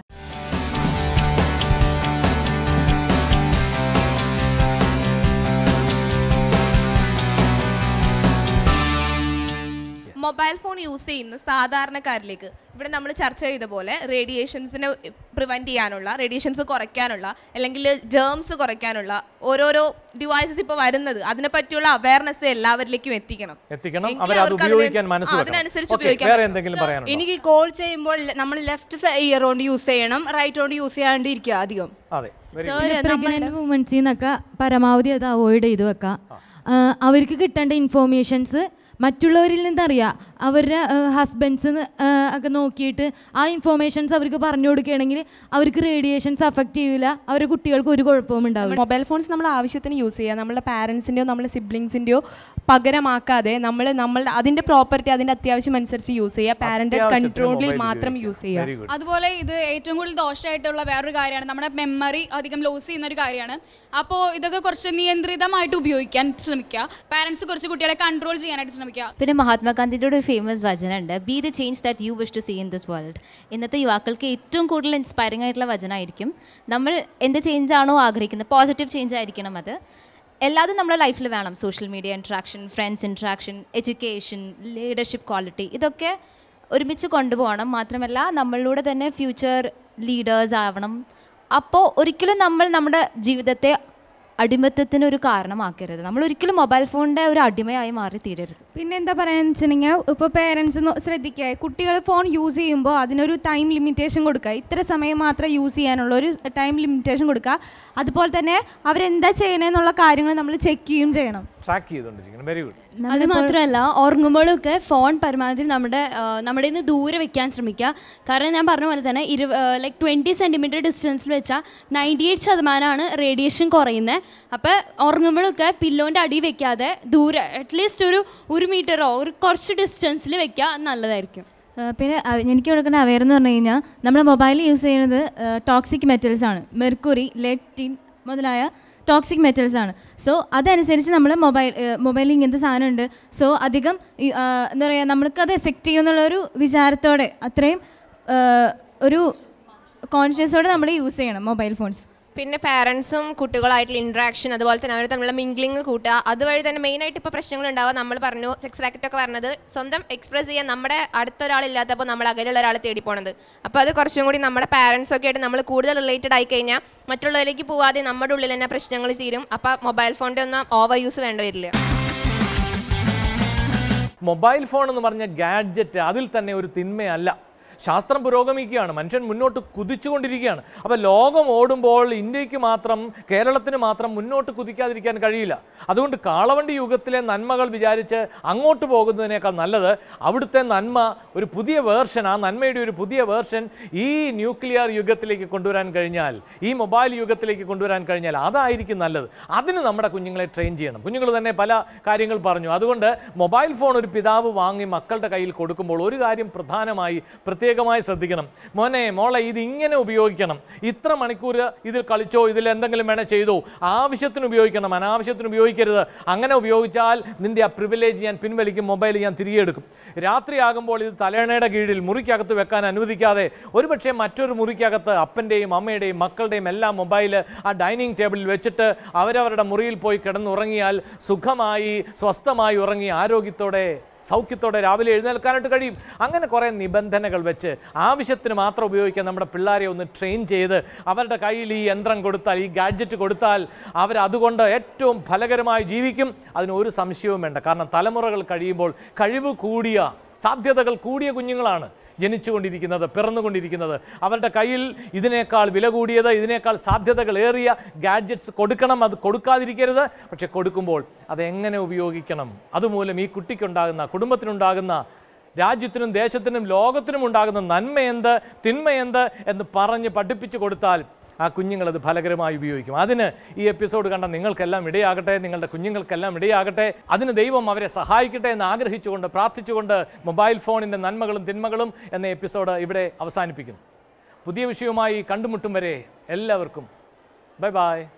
മൊബൈൽ ഫോൺ യൂസ് ചെയ്യുന്ന സാധാരണക്കാരിലേക്ക് ഇവിടെ നമ്മൾ ചർച്ച ചെയ്ത പോലെ റേഡിയേഷൻസിനെ പ്രിവെൻറ്റ് ചെയ്യാനുള്ള റേഡിയേഷൻസ് കുറയ്ക്കാനുള്ള അല്ലെങ്കിൽ ജേംസ് കുറയ്ക്കാനുള്ള ഓരോരോ ഡിവൈസസ് ഇപ്പോൾ വരുന്നത് അതിനെ പറ്റിയുള്ള അവയർനെസ് എല്ലാവരിലേക്കും എത്തിക്കണം എത്തിക്കണം എങ്കിലേ അവരത് അവർക്ക് ഉപയോഗിക്കാൻ അതിനെ- മനസ്സ് ആ, വെക്കണം. അതിനനുസരിച്ച് Okay, ഉപയോഗിക്കാൻ വേറെ പറ്റും. എന്തെങ്കിലും പറയാനുണ്ടോ എനിക്ക് കോൾ ചെയ്യുമ്പോൾ നമ്മൾ ലെഫ്റ്റ് ഇയർ കൊണ്ട് യൂസ് ചെയ്യണം റൈറ്റ് കൊണ്ട് യൂസ് ചെയ്യാണ്ട് ഇരിക്കുക അധികം അതെ very Sir, good. പ്രഗ്നന്റ് വുമൻസിൽ നിന്നൊക്കെ പരമാവധി അത് അവോയ്ഡ് ചെയ്ത് വെക്കാം ആ, അവർക്ക് കിട്ടേണ്ട ഇൻഫോർമേഷൻസ് മറ്റുള്ളവരിൽ നിന്നറിയാം അവരുടെ ഹസ്ബൻഡ്സ് ഒക്കെ നോക്കിയിട്ട് ആ ഇൻഫോർമേഷൻസ് അവർക്ക് പറഞ്ഞു കൊടുക്കുകയാണെങ്കിൽ അവർക്ക് റേഡിയേഷൻസ് അഫക്റ്റ് ചെയ്യില്ല അവരുടെ കുട്ടികൾക്ക് ഒരു കുഴപ്പവും ഉണ്ടാവില്ല മൊബൈൽ ഫോൺസ് നമ്മൾ ആവശ്യത്തിന് യൂസ് ചെയ്യുക നമ്മുടെ പാരൻസിൻ്റെയോ നമ്മുടെ സിബ്ലിങ്സിൻ്റെയോ പകരമാക്കാതെ നമ്മൾ നമ്മളുടെ അതിൻ്റെ പ്രോപ്പർട്ടി അതിൻ്റെ അത്യാവശ്യം അനുസരിച്ച് യൂസ് ചെയ്യുക പാരൻ്റ് അത്യാവശ്യത്തിന് കൺട്രോളിൽ mobile മാത്രം ഉപയോഗിക്കുക. യൂസ് ചെയ്യുക Very good. അതുപോലെ ഇത് ഏറ്റവും കൂടുതൽ ദോഷമായിട്ടുള്ള വേറൊരു കാര്യമാണ് നമ്മുടെ മെമ്മറി അധികം ലോസ് ചെയ്യുന്ന ഒരു കാര്യമാണ് അപ്പോൾ ഇതൊക്കെ കുറച്ച് നിയന്ത്രിതമായിട്ട് ഉപയോഗിക്കാൻ ശ്രമിക്കുക പാരൻസ് കുറച്ച് കുട്ടികളെ കൺട്രോൾ ചെയ്യാനായിട്ട് ശ്രമിക്കുക പിന്നെ മഹാത്മാഗാന്ധിയുടെ ഒരു ഫേമസ് വചനമുണ്ട് be the change that you wish to see in this world ഇന്നത്തെ യുവാക്കൾക്ക് ഏറ്റവും കൂടുതൽ ഇൻസ്പയറിംഗ് ആയിട്ടുള്ള വചനമായിരിക്കും നമ്മൾ എന്ത് ചേഞ്ച് ആണോ ആഗ്രഹിക്കുന്നത് പോസിറ്റീവ് ചേഞ്ച് ആയിരിക്കണം അത് എല്ലാതും നമ്മുടെ ലൈഫിൽ വേണം social media interaction friends interaction education leadership quality ഇതൊക്കെ ഒരുമിച്ച് കൊണ്ടുപോകണം മാത്രമല്ല നമ്മളിലൂടെ തന്നെ ഫ്യൂച്ചർ ലീഡേഴ്സ് ആവണം അപ്പോൾ ഒരിക്കലും നമ്മൾ നമ്മുടെ ജീവിതത്തെ അടിമത്തത്തിന് ഒരു കാരണമാക്കരുത് നമ്മൾ ഒരിക്കലും മൊബൈൽ ഫോണിൻ്റെ ഒരു അടിമയായി മാറി തീരരുത് പിന്നെ എന്താ പറയാന്ന് വെച്ചിട്ടുണ്ടെങ്കിൽ ഇപ്പോൾ പേരൻസ് ശ്രദ്ധിക്കുക കുട്ടികൾ ഫോൺ യൂസ് ചെയ്യുമ്പോൾ അതിനൊരു ടൈം ലിമിറ്റേഷൻ കൊടുക്കുക ഇത്ര സമയം മാത്രമേ യൂസ് ചെയ്യാനുള്ള ഒരു ടൈം ലിമിറ്റേഷൻ കൊടുക്കുക അതുപോലെ തന്നെ അവരെന്താ ചെയ്യണമെന്നുള്ള കാര്യങ്ങൾ നമ്മൾ ചെക്ക് ചെയ്യുകയും ചെയ്യണം ട്രാക്ക് ചെയ്തുകൊണ്ടിരിക്കണം വെരി ഗുഡ് അത് മാത്രമല്ല ഉറങ്ങുമ്പോഴൊക്കെ ഫോൺ പരമാവധി നമ്മുടെ ആ, നമ്മുടെ നിന്ന് ദൂരെ വെക്കാൻ ശ്രമിക്കുക കാരണം ഞാൻ പറഞ്ഞ പോലെ തന്നെ ഇരു ലൈക്ക് ട്വൻറ്റി സെൻറ്റിമീറ്റർ ഡിസ്റ്റൻസിൽ വെച്ചാൽ നയൻറ്റി എയ്റ്റ് ശതമാനമാണ് റേഡിയേഷൻ കുറയുന്നത് അപ്പോൾ ഉറങ്ങുമ്പോഴൊക്കെ പില്ലോൻ്റെ അടി വെക്കാതെ ദൂരെ അറ്റ്ലീസ്റ്റ് ഒരു ഒരു മീറ്ററോ ഒരു കുറച്ച് ഡിസ്റ്റൻസിൽ വെക്കുക നല്ലതായിരിക്കും ആ, പിന്നെ അ- എനിക്ക് കൊടുക്കുന്ന അവയർ എന്ന് പറഞ്ഞു കഴിഞ്ഞാൽ നമ്മുടെ മൊബൈൽ യൂസ് ചെയ്യുന്നത് ടോക്സിക് മെറ്റൽസ് ആണ് മെർക്കുറി ലെഡ് ടിൻ മുതലായ ടോക്സിക് മെറ്റൽസ് ആണ് സോ അതനുസരിച്ച് നമ്മൾ മൊബൈൽ മൊബൈലിൽ ഇങ്ങനത്തെ സാധനമുണ്ട് സോ അധികം ഈ, ആ, എന്താ പറയുക നമ്മൾക്കത് എഫക്റ്റ് ചെയ്യുമെന്നുള്ളൊരു വിചാരത്തോടെ അത്രയും ആ, ഒരു കോൺഷ്യസോടെ നമ്മൾ യൂസ് ചെയ്യണം മൊബൈൽ ഫോൺസ് പിന്നെ പാരൻസും കുട്ടികളായിട്ടുള്ള ഇൻട്രാക്ഷൻ അതുപോലെ തന്നെ അവർ തമ്മിലുള്ള മിംഗ്ലിംഗ് കൂട്ടുക അതുവഴി തന്നെ മെയിനായിട്ട് ഇപ്പോൾ പ്രശ്നങ്ങൾ ഉണ്ടാവുക നമ്മൾ പറഞ്ഞു സെക്സ് റാക്കറ്റ് ഒക്കെ പറഞ്ഞത് സ്വന്തം എക്സ്പ്രസ് ചെയ്യാൻ നമ്മുടെ അടുത്തൊരാളില്ലാത്തപ്പോൾ നമ്മൾ അകലുള്ള ഒരാളെ തേടി പോണത് അപ്പോൾ അത് കുറച്ചും കൂടി നമ്മുടെ പാരൻസ് ഒക്കെ ആയിട്ട് നമ്മൾ കൂടുതൽ റിലേറ്റഡ് ആയി കഴിഞ്ഞാൽ മറ്റുള്ളവരിലേക്ക് പോവാതെ നമ്മുടെ ഉള്ളിൽ തന്നെ പ്രശ്നങ്ങൾ തീരും അപ്പോൾ മൊബൈൽ ഫോണിൻ്റെ ഒന്നും ഓവർ യൂസ് വേണ്ടി വരില്ല മൊബൈൽ ഫോൺ എന്ന് പറഞ്ഞ ഗാഡ്ജറ്റ് അതിൽ തന്നെ ഒരു തിന്മയല്ല ശാസ്ത്രം പുരോഗമിക്കുകയാണ് മനുഷ്യൻ മുന്നോട്ട് കുതിച്ചുകൊണ്ടിരിക്കുകയാണ് അപ്പോൾ ലോകം ഓടുമ്പോൾ ഇന്ത്യക്ക് മാത്രം കേരളത്തിന് മാത്രം മുന്നോട്ട് കുതിക്കാതിരിക്കാൻ കഴിയില്ല അതുകൊണ്ട് കാളവണ്ടി യുഗത്തിലെ നന്മകൾ വിചാരിച്ച് അങ്ങോട്ട് പോകുന്നതിനേക്കാൾ നല്ലത് അവിടുത്തെ നന്മ ഒരു പുതിയ വേർഷൻ ആ നന്മയുടെ ഒരു പുതിയ വേർഷൻ ഈ ന്യൂക്ലിയർ യുഗത്തിലേക്ക് കൊണ്ടുവരാൻ കഴിഞ്ഞാൽ ഈ മൊബൈൽ യുഗത്തിലേക്ക് കൊണ്ടുവരാൻ കഴിഞ്ഞാൽ അതായിരിക്കും നല്ലത് അതിന് നമ്മുടെ കുഞ്ഞുങ്ങളെ ട്രെയിൻ ചെയ്യണം കുഞ്ഞുങ്ങൾ തന്നെ പല കാര്യങ്ങൾ പറഞ്ഞു അതുകൊണ്ട് മൊബൈൽ ഫോൺ ഒരു പിതാവ് വാങ്ങി മക്കളുടെ കയ്യിൽ കൊടുക്കുമ്പോൾ ഒരു കാര്യം പ്രധാനമായി പ്രത്യേകമായി ശ്രദ്ധിക്കണം മോനെ മോളെ ഇത് ഇങ്ങനെ ഉപയോഗിക്കണം ഇത്ര മണിക്കൂർ ഇതിൽ കളിച്ചോ ഇതിൽ എന്തെങ്കിലും വേണേൽ ചെയ്തോ ആവശ്യത്തിന് ഉപയോഗിക്കണം അനാവശ്യത്തിന് ഉപയോഗിക്കരുത് അങ്ങനെ ഉപയോഗിച്ചാൽ നിന്റെ ആ പ്രിവിലേജ് ഞാൻ പിൻവലിക്കും മൊബൈൽ ഞാൻ തിരികെ എടുക്കും രാത്രിയാകുമ്പോൾ ഇത് തലേണയുടെ കീഴിൽ മുറിക്കകത്ത് വെക്കാൻ അനുവദിക്കാതെ ഒരുപക്ഷെ മറ്റൊരു മുറിക്കകത്ത് അപ്പൻ്റെയും അമ്മയുടെയും മക്കളുടെയും എല്ലാം മൊബൈൽ ആ ഡൈനിങ് ടേബിളിൽ വെച്ചിട്ട് അവരവരുടെ മുറിയിൽ പോയി കിടന്നുറങ്ങിയാൽ സുഖമായി സ്വസ്ഥമായി ഉറങ്ങി ആരോഗ്യത്തോടെ സൗഖ്യത്തോടെ രാവിലെ എഴുന്നേൽക്കാനായിട്ട് കഴിയും അങ്ങനെ കുറേ നിബന്ധനകൾ വെച്ച് ആവശ്യത്തിന് മാത്രം ഉപയോഗിക്കാൻ നമ്മുടെ പിള്ളേരെ ഒന്ന് ട്രെയിൻ ചെയ്ത് അവരുടെ കയ്യിൽ ഈ യന്ത്രം കൊടുത്താൽ ഈ ഗാഡ്ജറ്റ് കൊടുത്താൽ അവർ അതുകൊണ്ട് ഏറ്റവും ഫലകരമായി ജീവിക്കും അതിന് ഒരു സംശയവും വേണ്ട കാരണം തലമുറകൾ കഴിയുമ്പോൾ കഴിവ് കൂടിയ സാധ്യതകൾ കൂടിയ കുഞ്ഞുങ്ങളാണ് ജനിച്ചുകൊണ്ടിരിക്കുന്നത് പിറന്നുകൊണ്ടിരിക്കുന്നത് അവരുടെ കയ്യിൽ ഇതിനേക്കാൾ വില കൂടിയത് ഇതിനേക്കാൾ സാധ്യതകൾ ഏറിയ ഗാഡ്ജറ്റ്സ് കൊടുക്കണം അത് കൊടുക്കാതിരിക്കരുത് പക്ഷെ കൊടുക്കുമ്പോൾ അതെങ്ങനെ ഉപയോഗിക്കണം അതുമൂലം ഈ കുട്ടിക്കുണ്ടാകുന്ന കുടുംബത്തിനുണ്ടാകുന്ന രാജ്യത്തിനും ദേശത്തിനും ലോകത്തിനും ഉണ്ടാകുന്ന നന്മ എന്ത് തിന്മ എന്ത് എന്ന് പറഞ്ഞ് പഠിപ്പിച്ചു കൊടുത്താൽ ആ കുഞ്ഞുങ്ങളത് ഫലകരമായി ഉപയോഗിക്കും അതിന് ഈ എപ്പിസോഡ് കണ്ട നിങ്ങൾക്കെല്ലാം ഇടയാകട്ടെ നിങ്ങളുടെ കുഞ്ഞുങ്ങൾക്കെല്ലാം ഇടയാകട്ടെ അതിന് ദൈവം അവരെ സഹായിക്കട്ടെ എന്ന് ആഗ്രഹിച്ചുകൊണ്ട് പ്രാർത്ഥിച്ചുകൊണ്ട് മൊബൈൽ ഫോണിൻ്റെ നന്മകളും തിന്മകളും എന്ന എപ്പിസോഡ് ഇവിടെ അവസാനിപ്പിക്കുന്നു പുതിയ വിഷയവുമായി കണ്ടുമുട്ടും വരെ എല്ലാവർക്കും ബൈ ബൈ